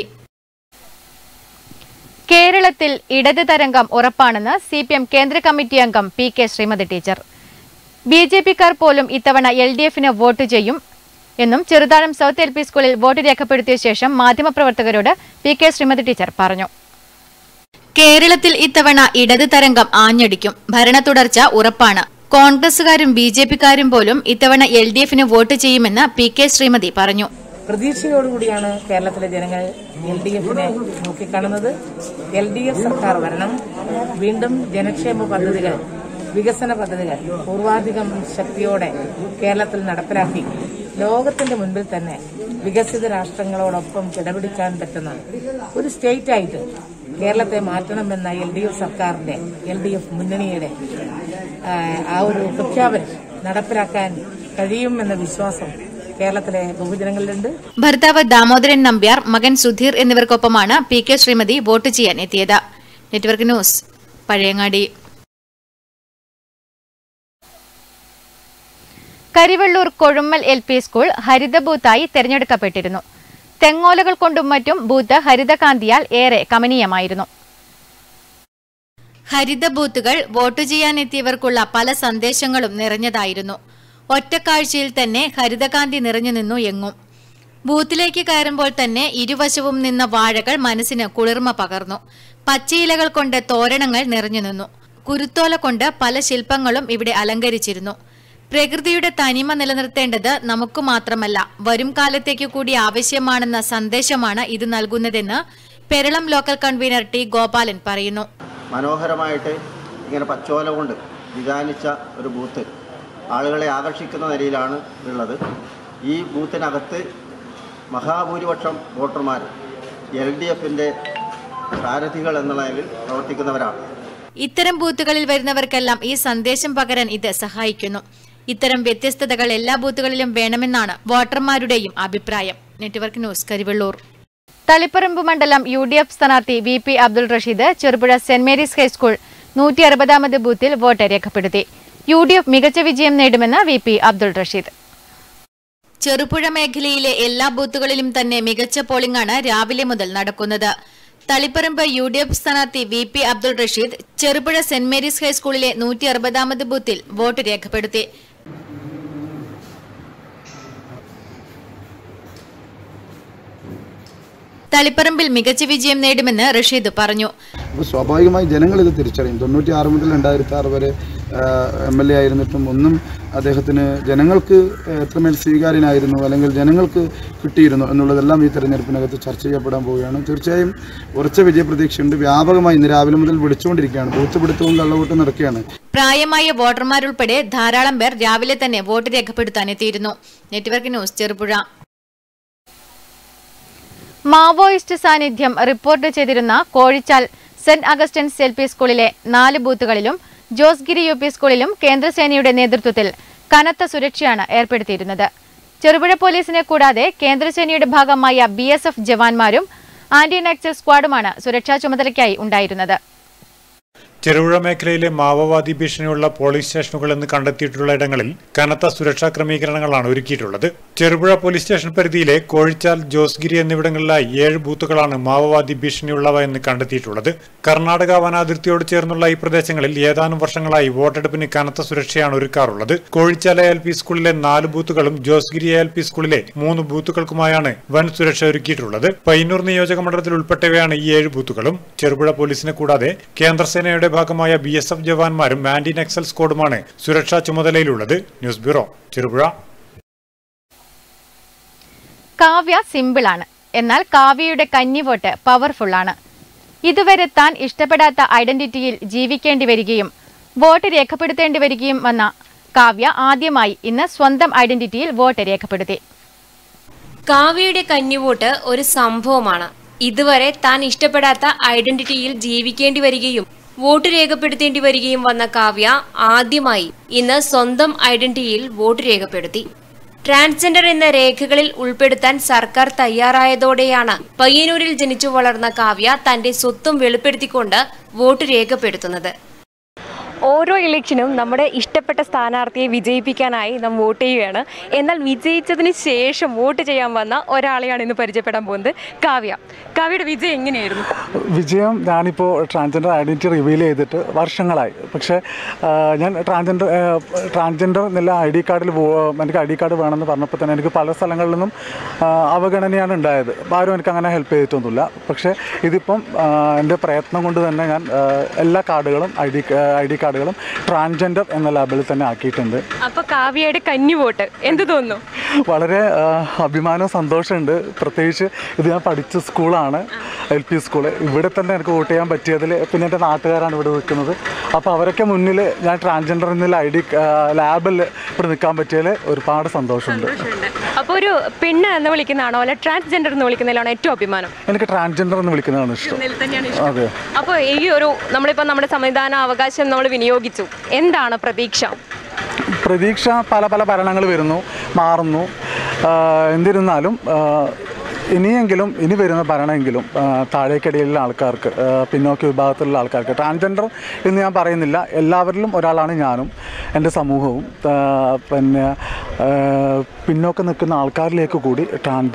കേരളത്തിൽ ഇടത് തരംഗം ഉറപ്പാണെന്ന് സി പി എം കേന്ദ്ര കമ്മിറ്റി അംഗം P K Sreemathi teacher B J പിക്കാർ പോലും ഇത്തവണ എൽ ഡി എഫിന് വോട്ട് ചെയ്യും എന്നും ചെറുതാഴം സൗത്ത് എൽ പി സ്കൂളിൽ വോട്ട് രേഖപ്പെടുത്തിയ ശേഷം മാധ്യമപ്രവർത്തകരോട് പി കെ ശ്രീമതി ടീച്ചർ പറഞ്ഞു കേരളത്തിൽ ഇത്തവണ ഇടത് തരംഗം ആഞ്ഞടിക്കും ഭരണ തുടർച്ച ഉറപ്പാണ് കോൺഗ്രസുകാരും ബി ജെ പിക്കാരും പോലും ഇത്തവണ എൽ ഡി എഫിന് വോട്ട് ചെയ്യുമെന്ന് പി കെ ശ്രീമതി പറഞ്ഞു പ്രതീക്ഷയോടുകൂടിയാണ് കേരളത്തിലെ ജനങ്ങൾ എൽ ഡി എഫിനെ നോക്കിക്കാണുന്നത് എൽ ഡി എഫ് സർക്കാർ വരണം വീണ്ടും ജനക്ഷേമ പദ്ധതികൾ വികസന പദ്ധതികൾ പൂർവാധികം ശക്തിയോടെ കേരളത്തിൽ നടപ്പിലാക്കി ലോകത്തിന്റെ മുൻപിൽ തന്നെ വികസിത രാഷ്ട്രങ്ങളോടൊപ്പം കിടപിടിക്കാൻ പറ്റുന്ന ഒരു സ്റ്റേറ്റ് ആയിട്ട് കേരളത്തെ മാറ്റണമെന്ന എൽ ഡി എഫ് സർക്കാരിന്റെ എൽ ഡി എഫ് മുന്നണിയുടെ ആ, ആ ഒരു പ്രഖ്യാപനം നടപ്പിലാക്കാൻ കഴിയുമെന്ന വിശ്വാസം കേരളത്തിലെ ബഹുജനങ്ങളിലുണ്ട് ഭർത്താവ് ദാമോദരൻ നമ്പ്യാർ മകൻ സുധീർ എന്നിവർക്കൊപ്പമാണ് പി കെ ശ്രീമതി വോട്ട് ചെയ്യാൻ എത്തിയത് network news Pazhayangadi Karivellur Kozhummal L P school ഹരിത ബൂത്തായി തെരഞ്ഞെടുക്കപ്പെട്ടിരുന്നു തെങ്ങോലകൾ കൊണ്ടും മറ്റും ബൂത്ത് ഹരിതകാന്തിയാൽ ഏറെ കമനീയമായിരുന്നു ഹരിത ബൂത്തുകൾ വോട്ട് ചെയ്യാനെത്തിയവർക്കുള്ള പല സന്ദേശങ്ങളും നിറഞ്ഞതായിരുന്നു ഒറ്റക്കാഴ്ചയിൽ തന്നെ ഹരിതകാന്തി നിറഞ്ഞു നിന്നു എങ്ങും ബൂത്തിലേക്ക് കയറുമ്പോൾ തന്നെ ഇരുവശവും നിന്ന വാഴകൾ മനസ്സിന് കുളിർമ പകർന്നു പച്ചയിലകൾ കൊണ്ട് തോരണങ്ങൾ നിറഞ്ഞു നിന്നു കുരുത്തോല കൊണ്ട് പല ശില്പങ്ങളും ഇവിടെ അലങ്കരിച്ചിരുന്നു പ്രകൃതിയുടെ തനിമ നിലനിർത്തേണ്ടത് നമുക്ക് മാത്രമല്ല വരും കാലത്തേക്ക് കൂടി ആവശ്യമാണെന്ന സന്ദേശമാണ് ഇത് നൽകുന്നതെന്ന് Peralam local convener T Gopalan പറയുന്നു മനോഹരമായിട്ട് ഇങ്ങനെ പച്ചോല കൊണ്ട് വിധാനിച്ച ഒരു ബൂത്ത് ആളുകളെ ആകർഷിക്കുന്ന നിലയിലാണ് ഉള്ളത് ഈ ബൂത്തിനകത്ത് മഹാഭൂരിപക്ഷം വോട്ടർമാർ എൽ ഡി എഫിൻ്റെ സാരഥികൾ എന്നുള്ള നിലയിൽ പ്രവർത്തിക്കുന്നവരാണ് ഇത്തരം ബൂത്തുകളിൽ വരുന്നവർക്കെല്ലാം ഈ സന്ദേശം പകരാൻ ഇത് സഹായിക്കുന്നു ഇത്തരം വ്യത്യസ്തതകൾ എല്ലാ ബൂത്തുകളിലും വേണമെന്നാണ് വോട്ടർമാരുടെയും അഭിപ്രായം നെറ്റ്വർക്ക് ന്യൂസ് കരിവള്ളൂർ തളിപ്പറമ്പ് മണ്ഡലം യു ഡി എഫ് സ്ഥാനാർത്ഥി വി പി അബ്ദുൾ റഷീദ് ചെറുപുഴ സെന്റ് മേരീസ് ഹൈസ്കൂൾ നൂറ്റി അറുപതാമത് ബൂത്തിൽ വോട്ട് രേഖപ്പെടുത്തി യു ഡി എഫ് മികച്ച വിജയം നേടുമെന്ന് വി പി അബ്ദുൾ റഷീദ് ചെറുപുഴ മേഖലയിലെ എല്ലാ ബൂത്തുകളിലും തന്നെ മികച്ച പോളിംഗാണ് രാവിലെ മുതൽ നടക്കുന്നത് തളിപ്പറമ്പ് യു ഡി എഫ് സ്ഥാനാർത്ഥി വി പി അബ്ദുൾ റഷീദ് ചെറുപുഴ സെന്റ് മേരീസ് ഹൈസ്കൂളിലെ നൂറ്റി അറുപതാമത് ബൂത്തിൽ വോട്ട് രേഖപ്പെടുത്തി തളിപ്പറമ്പിൽ മികച്ച വിജയം നേടുമെന്ന് റഷീദ് പറഞ്ഞു അപ്പോൾ സ്വാഭാവികമായി ജനങ്ങൾ ഇത് തിരിച്ചറിയും തൊണ്ണൂറ്റി ആറ് മുതൽ രണ്ടായിരത്തി ആറ് വരെ എം എൽ എ ആയിരുന്നിട്ടും ഒന്നും അദ്ദേഹത്തിന് ജനങ്ങൾക്ക് എത്രമേൽ സ്വീകാര്യനായിരുന്നു അല്ലെങ്കിൽ ജനങ്ങൾക്ക് കിട്ടിയിരുന്നു എന്നുള്ളതെല്ലാം ഈ തെരഞ്ഞെടുപ്പിനകത്ത് ചർച്ച ചെയ്യപ്പെടാൻ പോവുകയാണ് തീർച്ചയായും ഉറച്ച വിജയപ്രതീക്ഷയുണ്ട് വ്യാപകമായി ഇന്ന് രാവിലെ മുതൽ വിളിച്ചുകൊണ്ടിരിക്കുകയാണ് ബൂത്ത് പിടുത്തവും കള്ളവോട്ടും നടക്കുകയാണ് പ്രായമായ വോട്ടർമാരുൾപ്പെടെ ധാരാളം പേർ രാവിലെ തന്നെ വോട്ട് രേഖപ്പെടുത്താനെത്തിയിരുന്നു നെറ്റ്വർക്ക് ന്യൂസ് ചെറുപുഴ മാവോയിസ്റ്റ് സാന്നിധ്യം റിപ്പോർട്ട് ചെയ്തിരുന്ന കോഴിച്ചാൽ സെന്റ് അഗസ്റ്റൻസ് എൽ പി സ്കൂളിലെ നാല് ബൂത്തുകളിലും ജോസ്ഗിരി യു പി സ്കൂളിലും കേന്ദ്രസേനയുടെ നേതൃത്വത്തിൽ കനത്ത സുരക്ഷയാണ് ഏർപ്പെടുത്തിയിരുന്നത് ചെറുപുഴ പോലീസിനെ കൂടാതെ കേന്ദ്രസേനയുടെ ഭാഗമായ ബി എസ് എഫ് ജവാന്മാരും ആന്റി നക്സൽ സ്ക്വാഡുമാണ് സുരക്ഷാ ചുമതലയ്ക്കായി ഉണ്ടായിരുന്നത് ചെറുപുഴ മേഖലയിലെ മാവോവാദി ഭീഷണിയുള്ള പോലീസ് സ്റ്റേഷനുകൾ എന്ന് കണ്ടെത്തിയിട്ടുള്ള ഇടങ്ങളിൽ കനത്ത സുരക്ഷാ ക്രമീകരണങ്ങളാണ് ഒരുക്കിയിട്ടുള്ളത് ചെറുപുഴ പോലീസ് സ്റ്റേഷൻ പരിധിയിലെ കോഴിച്ചാൽ ജോസ്ഗിരി എന്നിവിടങ്ങളിലായി ഏഴ് ബൂത്തുകളാണ് മാവോവാദി ഭീഷണിയുള്ളവ എന്ന് കണ്ടെത്തിയിട്ടുള്ളത് കർണാടക വനാതിർത്തിയോട് ചേർന്നുള്ള ഈ പ്രദേശങ്ങളിൽ ഏതാനും വർഷങ്ങളായി വോട്ടെടുപ്പിന് കനത്ത സുരക്ഷയാണ് ഒരുക്കാറുള്ളത് കോഴിച്ചാല എൽ പി സ്കൂളിലെ നാല് ബൂത്തുകളും ജോസ്ഗിരി എൽ പി സ്കൂളിലെ മൂന്ന് ബൂത്തുകൾക്കുമായാണ് വൻ സുരക്ഷ ഒരുക്കിയിട്ടുള്ളത് പയ്യന്നൂർ നിയോജക മണ്ഡലത്തിൽ ഉൾപ്പെട്ടവയാണ് ഈ ഏഴ് ബൂത്തുകളും ചെറുപുഴ പോലീസിനെ കൂടാതെ കേന്ദ്രസേനയുടെ ഭാഗമായ ബി എസ് എഫ് ജവാന്മാരും ആന്റി നക്സൽ സ്ക്വാഡുമാണ് സുരക്ഷാ ചുമതലയിലുള്ളത് ന്യൂസ് ബ്യൂറോ ചെറുപുഴ കാവ്യ സിമ്പിളാണ് എന്നാൽ കാവ്യയുടെ കന്നിവോട്ട് പവർഫുൾ ആണ് ഇതുവരെ താൻ ഇഷ്ടപ്പെടാത്ത ഐഡന്റിറ്റിയിൽ ജീവിക്കേണ്ടി വരികയും വോട്ട് രേഖപ്പെടുത്തേണ്ടി വരികയും വന്ന കാവ്യ ആദ്യമായി ഇന്ന് സ്വന്തം ഐഡന്റിറ്റിയിൽ വോട്ട് രേഖപ്പെടുത്തി കാവ്യയുടെ കന്നിവോട്ട് ഒരു സംഭവമാണ് ഇതുവരെ താൻ ഇഷ്ടപ്പെടാത്ത ഐഡന്റിറ്റിയിൽ ജീവിക്കേണ്ടി വരികയും വോട്ട് രേഖപ്പെടുത്തേണ്ടി വരികയും വന്ന കാവ്യ ആദ്യമായി ഇന്ന് സ്വന്തം ഐഡന്റിറ്റിയിൽ വോട്ട് രേഖപ്പെടുത്തി ട്രാൻസ്ജെൻഡർ എന്ന രേഖകളിൽ ഉൾപ്പെടുത്താൻ സർക്കാർ തയ്യാറായതോടെയാണ് പയ്യന്നൂരിൽ ജനിച്ചു വളർന്ന കാവ്യ തന്റെ സ്വത്തും വെളിപ്പെടുത്തിക്കൊണ്ട് വോട്ട് രേഖപ്പെടുത്തുന്നത് ഓരോ ഇലക്ഷനും നമ്മുടെ ഇഷ്ടപ്പെട്ട സ്ഥാനാർത്ഥിയെ വിജയിപ്പിക്കാനായി നാം വോട്ട് ചെയ്യുകയാണ് എന്നാൽ വിജയിച്ചതിന് ശേഷം വോട്ട് ചെയ്യാൻ വന്ന ഒരാളെയാണ് ഇന്ന് പരിചയപ്പെടാൻ പോകുന്നത് കാവ്യ കാവ്യയുടെ വിജയം എങ്ങനെയായിരുന്നു വിജയം ഞാനിപ്പോൾ ട്രാൻസ്ജെൻഡർ ഐഡൻറ്റിറ്റി റിവീൽ ചെയ്തിട്ട് വർഷങ്ങളായി പക്ഷേ ആ, ഞാൻ ട്രാൻസ്ജെൻഡർ ട്രാൻസ്ജെൻഡർ എന്നുള്ള ഐ ഡി കാർഡിൽ എനിക്ക് ഐ ഡി കാർഡ് വേണമെന്ന് പറഞ്ഞപ്പോൾ തന്നെ എനിക്ക് പല സ്ഥലങ്ങളിൽ നിന്നും ആ, അവഗണനയാണ് ഉണ്ടായത് അപ്പോൾ ആരും എനിക്ക് അങ്ങനെ ഹെൽപ്പ് ചെയ്തിട്ടൊന്നുമില്ല പക്ഷേ ഇതിപ്പം ആ, എൻ്റെ പ്രയത്നം കൊണ്ട് തന്നെ ഞാൻ ആ, എല്ലാ കാർഡുകളും ഐ ഡി ഐ ഡി കാർഡുകളും ട്രാൻസ്ജെൻഡർ എന്ന ലാബിൽ തന്നെ ആക്കിയിട്ടുണ്ട് അപ്പൊ കാവ്യയുടെ കന്നി വോട്ട് എന്ത് തോന്നുന്നു വളരെ ആ, അഭിമാനവും സന്തോഷമുണ്ട് പ്രത്യേകിച്ച് ഇത് ഞാൻ പഠിച്ച സ്കൂളാണ് എൽ പി സ്കൂള് ഇവിടെ തന്നെ എനിക്ക് വോട്ട് ചെയ്യാൻ പറ്റിയതിൽ പിന്നെ എൻ്റെ നാട്ടുകാരാണ് ഇവിടെ നിൽക്കുന്നത് അപ്പോൾ അവരൊക്കെ മുന്നിൽ ഞാൻ ട്രാൻസ്ജെൻഡർ എന്നുള്ള ഐ ഡി ലാബിൽ ഇവിടെ നിൽക്കാൻ പറ്റിയതിൽ ഒരുപാട് സന്തോഷമുണ്ട് അപ്പൊ ഒരു പെണ്ണ് എന്ന് വിളിക്കുന്നതാണോ അല്ലെ ട്രാൻസ്ജെൻഡർ എന്ന് വിളിക്കുന്നതിലാണോ ഏറ്റവും അഭിമാനം എനിക്ക് ട്രാൻസ്ജെൻഡർ എന്ന് വിളിക്കുന്നതാണ് ഇഷ്ടം ഇതിൽ തന്നെയാണ് ഇഷ്ടം അതെ അപ്പോൾ ഈ ഒരു നമ്മളിപ്പോൾ നമ്മുടെ സംവിധാന അവകാശം നമ്മൾ വിനിയോഗിച്ചു എന്താണ് പ്രതീക്ഷ പ്രതീക്ഷ പല പല ഭരണങ്ങൾ വരുന്നു മാറുന്നു ആ, എന്നിരുന്നാലും ആ, ഇനിയെങ്കിലും ഇനി വരുന്ന ഭരണമെങ്കിലും ആ, താഴേക്കടിയിലുള്ള ആൾക്കാർക്ക് ആ, പിന്നോക്ക വിഭാഗത്തിലുള്ള ആൾക്കാർക്ക് ട്രാൻസ്ജെൻഡർ എന്ന് ഞാൻ പറയുന്നില്ല എല്ലാവരിലും ഒരാളാണ് ഞാനും എൻ്റെ സമൂഹവും ആ, പിന്നെ ആ, പിന്നോക്കം നിൽക്കുന്ന ആൾക്കാരിലേക്ക് കൂടി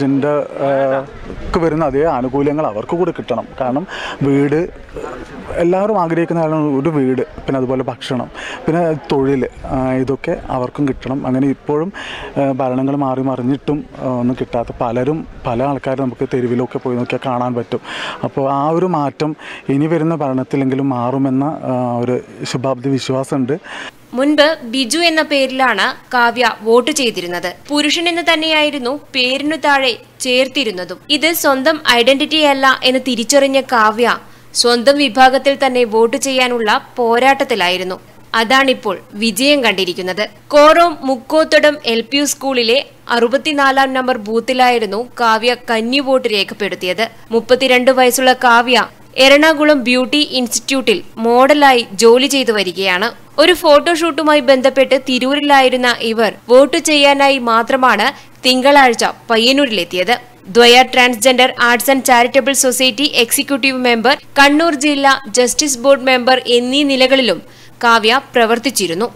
ട്രാൻസ്ജെൻഡർക്ക് വരുന്ന അതേ ആനുകൂല്യങ്ങൾ അവർക്ക് കൂടി കിട്ടണം കാരണം വീട് എല്ലാവരും ആഗ്രഹിക്കുന്ന ഒരു വീട് പിന്നെ അതുപോലെ ഭക്ഷണം പിന്നെ തൊഴിൽ ആ, ഇതൊക്കെ അവർക്കും കിട്ടണം അങ്ങനെ ഇപ്പോഴും ആ, ഭരണങ്ങൾ മാറി മറിഞ്ഞിട്ടും ആ, ഒന്നും കിട്ടാത്ത പലരും പല ആൾക്കാരും നമുക്ക് തെരുവിലൊക്കെ പോയി നോക്കിയാൽ കാണാൻ പറ്റും അപ്പോൾ ആ ഒരു മാറ്റം ഇനി വരുന്ന ഭരണത്തിലെങ്കിലും മാറുമെന്ന ആ, ഒരു ശുഭാപ്തി വിശ്വാസമുണ്ട് മുൻപ് ബിജു എന്ന പേരിലാണ് കാവ്യ വോട്ട് ചെയ്തിരുന്നത് പുരുഷൻ എന്ന് തന്നെയായിരുന്നു പേരിനു താഴെ ചേർത്തിരുന്നതും ഇത് സ്വന്തം ഐഡന്റിറ്റി അല്ല എന്ന് തിരിച്ചറിഞ്ഞ കാവ്യ സ്വന്തം വിഭാഗത്തിൽ തന്നെ വോട്ട് ചെയ്യാനുള്ള പോരാട്ടത്തിലായിരുന്നു അതാണിപ്പോൾ വിജയം കണ്ടിരിക്കുന്നത് Korom Mukkothadam L P U സ്കൂളിലെ അറുപത്തിനാലാം നമ്പർ ബൂത്തിലായിരുന്നു കാവ്യ കന്നി വോട്ട് രേഖപ്പെടുത്തിയത് മുപ്പത്തിരണ്ട് വയസ്സുള്ള കാവ്യ എറണാകുളം ബ്യൂട്ടി ഇൻസ്റ്റിറ്റ്യൂട്ടിൽ മോഡലായി ജോലി ചെയ്തു വരികയാണ് ഒരു ഫോട്ടോഷൂട്ടുമായി ബന്ധപ്പെട്ട് തിരൂരിലായിരുന്ന ഇവർ വോട്ട് ചെയ്യാനായി മാത്രമാണ് തിങ്കളാഴ്ച പയ്യന്നൂരിലെത്തിയത് Dwaya transgender arts and charitable society executive member Kannur ജില്ലാ ജസ്റ്റിസ് ബോർഡ് മെമ്പർ എന്നീ നിലകളിലും കാവ്യ പ്രവർത്തിച്ചിരുന്നു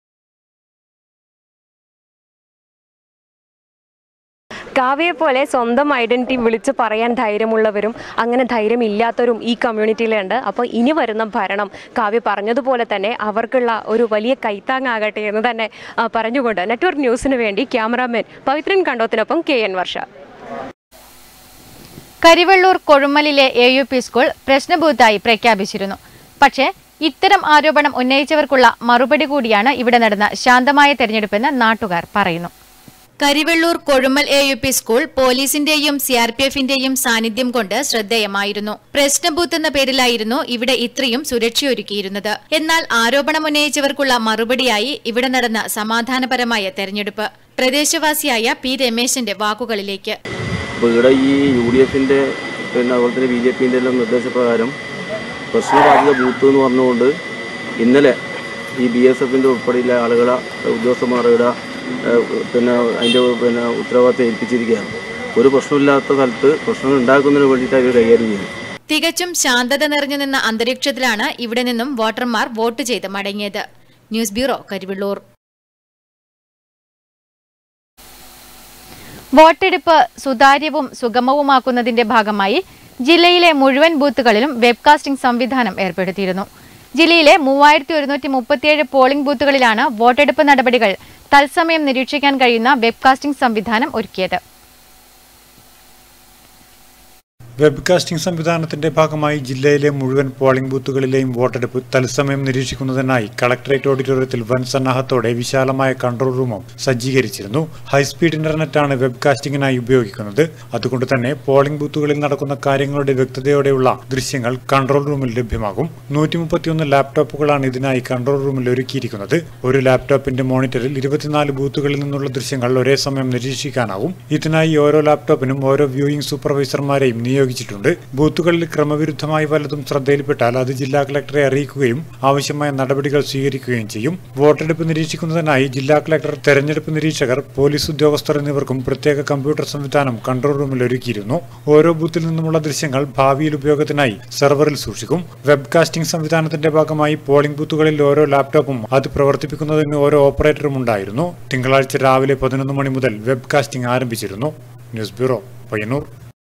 കാവ്യയെ പോലെ സ്വന്തം ഐഡന്റിറ്റി വിളിച്ച് പറയാൻ ധൈര്യമുള്ളവരും അങ്ങനെ ധൈര്യമില്ലാത്തവരും ഈ കമ്മ്യൂണിറ്റിയിലുണ്ട് അപ്പോൾ ഇനി വരുന്ന ഭരണം കാവ്യ പറഞ്ഞതുപോലെ തന്നെ അവർക്കുള്ള ഒരു വലിയ കൈത്താങ്ങാകട്ടെ എന്ന് തന്നെ ആ, പറഞ്ഞുകൊണ്ട് നെറ്റ്വർക്ക് ന്യൂസിന് വേണ്ടി ക്യാമറാമാൻ പവിത്രൻ കണ്ടോത്തിനൊപ്പം കെ എൻ വർഷ കരിവള്ളൂർ കൊഴുമ്മലിലെ എ യു പി സ്കൂൾ പ്രശ്നബൂത്തായി പ്രഖ്യാപിച്ചിരുന്നു പക്ഷേ ഇത്തരം ആരോപണം ഉന്നയിച്ചവർക്കുള്ള മറുപടി കൂടിയാണ് ഇവിടെ നടന്ന ശാന്തമായ തെരഞ്ഞെടുപ്പെന്ന് നാട്ടുകാർ പറയുന്നു Karivellur Kozhummal A U P school പോലീസിന്റെയും സി ആർ പി എഫിന്റെയും സാന്നിധ്യം കൊണ്ട് ശ്രദ്ധേയമായിരുന്നു പ്രശ്നബൂത്ത് എന്ന പേരിലായിരുന്നു ഇവിടെ ഇത്രയും സുരക്ഷയൊരുക്കിയിരുന്നത് എന്നാൽ ആരോപണമുന്നയിച്ചവർക്കുള്ള മറുപടിയായി ഇവിടെ നടന്ന സമാധാനപരമായ തെരഞ്ഞെടുപ്പ് പ്രദേശവാസിയായ പി രമേശന്റെ വാക്കുകളിലേക്ക് അപ്പോൾ ഇവിടെ ഈ യു ഡി എഫിൻ്റെ പിന്നെ അതുപോലെ തന്നെ ബി ജെ പിൻ്റെ എല്ലാം നിർദ്ദേശപ്രകാരം പ്രശ്നബാധിത ബൂത്ത് എന്ന് പറഞ്ഞുകൊണ്ട് ഇന്നലെ ഈ ബി എസ് എഫിൻ്റെ ഉൾപ്പെടെയുള്ള ആളുകളെ ഉദ്യോഗസ്ഥന്മാരുടെ ഏഹ്, പിന്നെ അതിൻ്റെ പിന്നെ ഉത്തരവാദിത്തം ഏൽപ്പിച്ചിരിക്കുകയാണ് ഒരു പ്രശ്നമില്ലാത്ത സ്ഥലത്ത് പ്രശ്നങ്ങൾ ഉണ്ടാക്കുന്നതിന് വേണ്ടിയിട്ടാണ് ഇവർ കൈകാര്യം ചെയ്യുന്നത് തികച്ചും ശാന്തത നിറഞ്ഞു നിന്ന അന്തരീക്ഷത്തിലാണ് ഇവിടെ നിന്നും വോട്ടർമാർ വോട്ട് ചെയ്ത് മടങ്ങിയത് ന്യൂസ് ബ്യൂറോ കരിവള്ളൂർ വോട്ടെടുപ്പ് സുതാര്യവും സുഗമവുമാക്കുന്നതിന്റെ ഭാഗമായി ജില്ലയിലെ മുഴുവൻ ബൂത്തുകളിലും വെബ്കാസ്റ്റിംഗ് സംവിധാനം ഏർപ്പെടുത്തിയിരുന്നു ജില്ലയിലെ മൂവായിരത്തി ഒരുന്നൂറ്റി മുപ്പത്തിയേഴ് പോളിംഗ് ബൂത്തുകളിലാണ് വോട്ടെടുപ്പ് നടപടികൾ തത്സമയം നിരീക്ഷിക്കാൻ കഴിയുന്ന വെബ്കാസ്റ്റിംഗ് സംവിധാനം ഒരുക്കിയത് വെബ്കാസ്റ്റിംഗ് സംവിധാനത്തിന്റെ ഭാഗമായി ജില്ലയിലെ മുഴുവൻ പോളിംഗ് ബൂത്തുകളിലെയും വോട്ടെടുപ്പ് തത്സമയം നിരീക്ഷിക്കുന്നതിനായി കളക്ടറേറ്റ് ഓഡിറ്റോറിയത്തിൽ വൻ സന്നാഹത്തോടെ വിശാലമായ കൺട്രോൾ റൂമും സജ്ജീകരിച്ചിരുന്നു ഹൈസ്പീഡ് ഇന്റർനെറ്റാണ് വെബ്കാസ്റ്റിംഗിനായി ഉപയോഗിക്കുന്നത് അതുകൊണ്ട് തന്നെ പോളിംഗ് ബൂത്തുകളിൽ നടക്കുന്ന കാര്യങ്ങളുടെ വ്യക്തതയോടെയുള്ള ദൃശ്യങ്ങൾ കൺട്രോൾ റൂമിൽ ലഭ്യമാകും നൂറ്റി മുപ്പത്തിയൊന്ന് ലാപ്ടോപ്പുകളാണ് ഇതിനായി കൺട്രോൾ റൂമിൽ ഒരുക്കിയിരിക്കുന്നത് ഒരു ലാപ്ടോപ്പിന്റെ മോണിറ്ററിൽ ഇരുപത്തിനാല് ബൂത്തുകളിൽ നിന്നുള്ള ദൃശ്യങ്ങൾ ഒരേ സമയം നിരീക്ഷിക്കാനാവും ഇതിനായി ഓരോ ലാപ്ടോപ്പിനും ഓരോ വ്യൂയിംഗ് സൂപ്പർവൈസർമാരെയും നിയോഗിച്ചു ഉപയോഗിച്ചിട്ടുണ്ട് ബൂത്തുകളിൽ ക്രമവിരുദ്ധമായി വല്ലതും ശ്രദ്ധയിൽപ്പെട്ടാൽ അത് ജില്ലാ കളക്ടറെ അറിയിക്കുകയും ആവശ്യമായ നടപടികൾ സ്വീകരിക്കുകയും ചെയ്യും വോട്ടെടുപ്പ് നിരീക്ഷിക്കുന്നതിനായി ജില്ലാ കളക്ടർ തെരഞ്ഞെടുപ്പ് നിരീക്ഷകർ പോലീസ് ഉദ്യോഗസ്ഥർ എന്നിവർക്കും പ്രത്യേക കമ്പ്യൂട്ടർ സംവിധാനം കൺട്രോൾ റൂമിൽ ഒരുക്കിയിരുന്നു ഓരോ ബൂത്തിൽ നിന്നുമുള്ള ദൃശ്യങ്ങൾ ഭാവിയിൽ ഉപയോഗത്തിനായി സെർവറിൽ സൂക്ഷിക്കും വെബ്കാസ്റ്റിംഗ് സംവിധാനത്തിന്റെ ഭാഗമായി പോളിംഗ് ബൂത്തുകളിൽ ഓരോ ലാപ്ടോപ്പും അത് പ്രവർത്തിപ്പിക്കുന്നതിന് ഓരോ ഓപ്പറേറ്ററും ഉണ്ടായിരുന്നു തിങ്കളാഴ്ച രാവിലെ പതിനൊന്ന് മണി മുതൽ വെബ്കാസ്റ്റിംഗ് ആരംഭിച്ചിരുന്നു ന്യൂസ് ബ്യൂറോ പയ്യന്നൂർ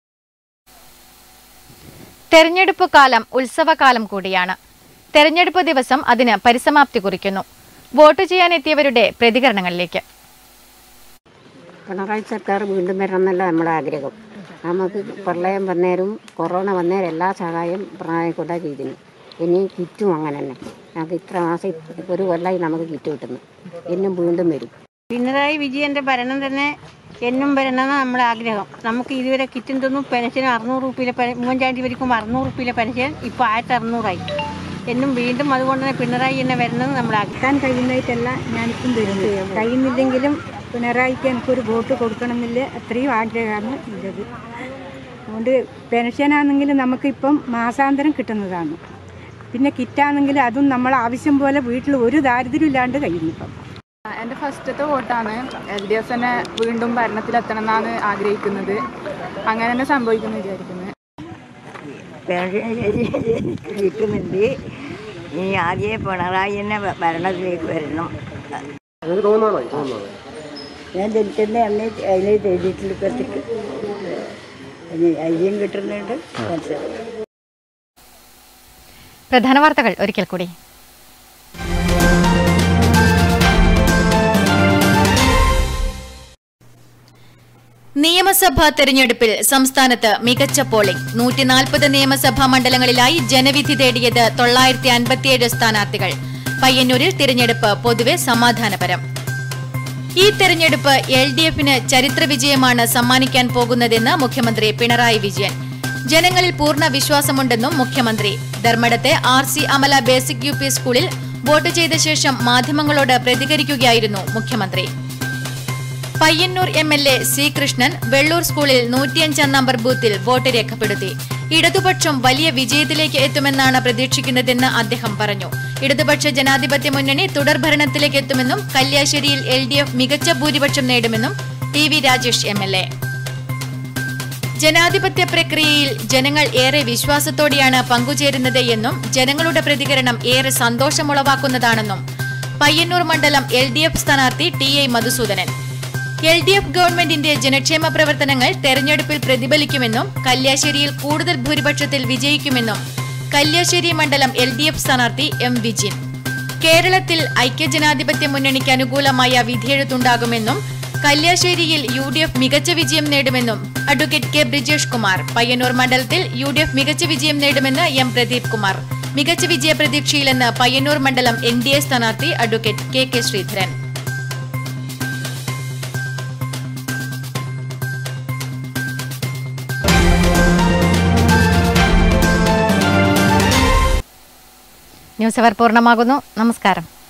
തെരഞ്ഞെടുപ്പ് കാലം ഉത്സവകാലം കൂടിയാണ് തെരഞ്ഞെടുപ്പ് ദിവസം അതിന് പരിസമാപ്തി കുറിക്കുന്നു വോട്ട് ചെയ്യാനെത്തിയവരുടെ പ്രതികരണങ്ങളിലേക്ക് പിണറായി സർക്കാർ വീണ്ടും വരണം എന്നല്ല നമ്മുടെ ആഗ്രഹം നമുക്ക് പ്രളയം വന്നേരും കൊറോണ വന്നേരം എല്ലാ സഹായം പിണറായി കൊണ്ടാ ചെയ്തിന് ഇനി കിറ്റും അങ്ങനെ തന്നെ നമുക്ക് ഇത്ര മാസം ഇപ്പ- ഒരു കൊല്ലമായി നമുക്ക് കിറ്റ് കിട്ടുന്നു എന്നും വീണ്ടും വരും പിണറായി വിജയന്റെ ഭരണം തന്നെ എന്നും വരണമെന്ന് നമ്മുടെ ആഗ്രഹം നമുക്ക് ഇതുവരെ കിറ്റും തന്നു പെൻഷൻ അറുന്നൂറ് റുപ്യയിലെ ഉമ്മൻചാണ്ടി വരിക്കുമ്പോൾ അറുന്നൂറ് റുപ്യയിലെ പെൻഷൻ ഇപ്പോൾ ആയിരത്തി അറുന്നൂറായി എന്നും വീണ്ടും അതുകൊണ്ട് തന്നെ പിണറായി തന്നെ വരണമെന്ന് നമ്മൾ ആഗ്രഹം കഴിയുന്നതായിട്ടല്ല ഞാനിപ്പം വരുന്നത് കഴിയുന്നില്ലെങ്കിലും പിണറായിക്ക് എനിക്കൊരു വോട്ട് കൊടുക്കണമെന്നില്ല അത്രയും ആഗ്രഹമാണ് ഉള്ളത് അതുകൊണ്ട് പെൻഷനാണെങ്കിലും നമുക്കിപ്പം മാസാന്തരം കിട്ടുന്നതാണ് പിന്നെ കിറ്റാണെങ്കിൽ അതും നമ്മൾ ആവശ്യം പോലെ വീട്ടിൽ ഒരു ദാരിദ്ര്യം ഇല്ലാണ്ട് കഴിയുന്നു ഇപ്പം എൻ്റെ ഫസ്റ്റത്തെ വോട്ടാണ് എൽ ഡി എഫ് തന്നെ വീണ്ടും ഭരണത്തിലെത്തണം എന്നാണ് ആഗ്രഹിക്കുന്നത് അങ്ങനെ തന്നെ സംഭവിക്കുന്നു വിചാരിക്കുന്നത് കിട്ടുന്നുണ്ട് ഇനി ആദ്യമേ പിണറായി തന്നെ ഭരണത്തിലേക്ക് വരണം ഞാൻ ജനിക്കുന്ന അന്ന് അതിന് എഴുതിയിട്ടുണ്ട് കത്തിക്ക് ഐര്യം കിട്ടുന്നുണ്ട് മനസ്സിലായി പ്രധാന വാർത്തകൾ ഒരിക്കൽ കൂടി നിയമസഭാ തെരഞ്ഞെടുപ്പിൽ സംസ്ഥാനത്ത് മികച്ച പോളിംഗ് നൂറ്റി നാൽപ്പത് നിയമസഭാ മണ്ഡലങ്ങളിലായി ജനവിധി തേടിയത് തൊള്ളായിരത്തി അൻപത്തിയേഴ് സ്ഥാനാർത്ഥികൾ പയ്യന്നൂരിൽ തിരഞ്ഞെടുപ്പ് പൊതുവെ സമാധാനപരം ഈ തെരഞ്ഞെടുപ്പ് എൽ ഡി എഫിന് ചരിത്ര വിജയമാണ് സമ്മാനിക്കാൻ പോകുന്നതെന്ന് മുഖ്യമന്ത്രി പിണറായി വിജയൻ ജനങ്ങളിൽ പൂർണ്ണ വിശ്വാസമുണ്ടെന്നും മുഖ്യമന്ത്രി ധർമ്മടത്തെ R C Amala basic U P സ്കൂളിൽ വോട്ട് ചെയ്ത ശേഷം മാധ്യമങ്ങളോട് പ്രതികരിക്കുകയായിരുന്നു മുഖ്യമന്ത്രി Payyanur M L A C Krishnan Vellur സ്കൂളിൽ നൂറ്റിയഞ്ചാം നമ്പർ ബൂത്തിൽ വോട്ട് രേഖപ്പെടുത്തി ഇടതുപക്ഷം വലിയ വിജയത്തിലേക്ക് എത്തുമെന്നാണ് പ്രതീക്ഷിക്കുന്നതെന്ന് അദ്ദേഹം പറഞ്ഞു ഇടതുപക്ഷ ജനാധിപത്യ മുന്നണി തുടർഭരണത്തിലേക്ക് എത്തുമെന്നും കല്യാശ്ശേരിയിൽ എൽ ഡി എഫ് മികച്ച ഭൂരിപക്ഷം നേടുമെന്നും T V Rajesh M L A ജനാധിപത്യ പ്രക്രിയയിൽ ജനങ്ങൾ ഏറെ വിശ്വാസത്തോടെയാണ് പങ്കുചേരുന്നത് എന്നും ജനങ്ങളുടെ പ്രതികരണം ഏറെ സന്തോഷമുളവാക്കുന്നതാണെന്നും പയ്യന്നൂർ മണ്ഡലം എൽ ഡി എഫ് സ്ഥാനാർത്ഥി T I Madhusoodanan L D F ഗവൺമെന്റിന്റെ ജനക്ഷേമ പ്രവർത്തനങ്ങൾ തെരഞ്ഞെടുപ്പിൽ പ്രതിഫലിക്കുമെന്നും കല്യാശ്ശേരിയിൽ കൂടുതൽ ഭൂരിപക്ഷത്തിൽ വിജയിക്കുമെന്നും കല്യാശ്ശേരി മണ്ഡലം എൽ ഡി എഫ് സ്ഥാനാർത്ഥി എം വിജിൻ കേരളത്തിൽ ഐക്യജനാധിപത്യ മുന്നണിക്ക് അനുകൂലമായ വിധിയെഴുത്തുണ്ടാകുമെന്നും കല്യാശ്ശേരിയിൽ യു ഡി എഫ് മികച്ച വിജയം നേടുമെന്നും അഡ്വക്കേറ്റ് കെ ബ്രിജേഷ് കുമാർ പയ്യന്നൂർ മണ്ഡലത്തിൽ യു ഡി എഫ് മികച്ച വിജയം നേടുമെന്ന് എം പ്രദീപ് കുമാർ മികച്ച വിജയ പ്രതീക്ഷയിലെന്ന് പയ്യന്നൂർ മണ്ഡലം എൻ ഡി എ സ്ഥാനാർത്ഥി advocate K K Sreedharan news അവർ പൂർണ്ണമാകുന്നു നമസ്കാരം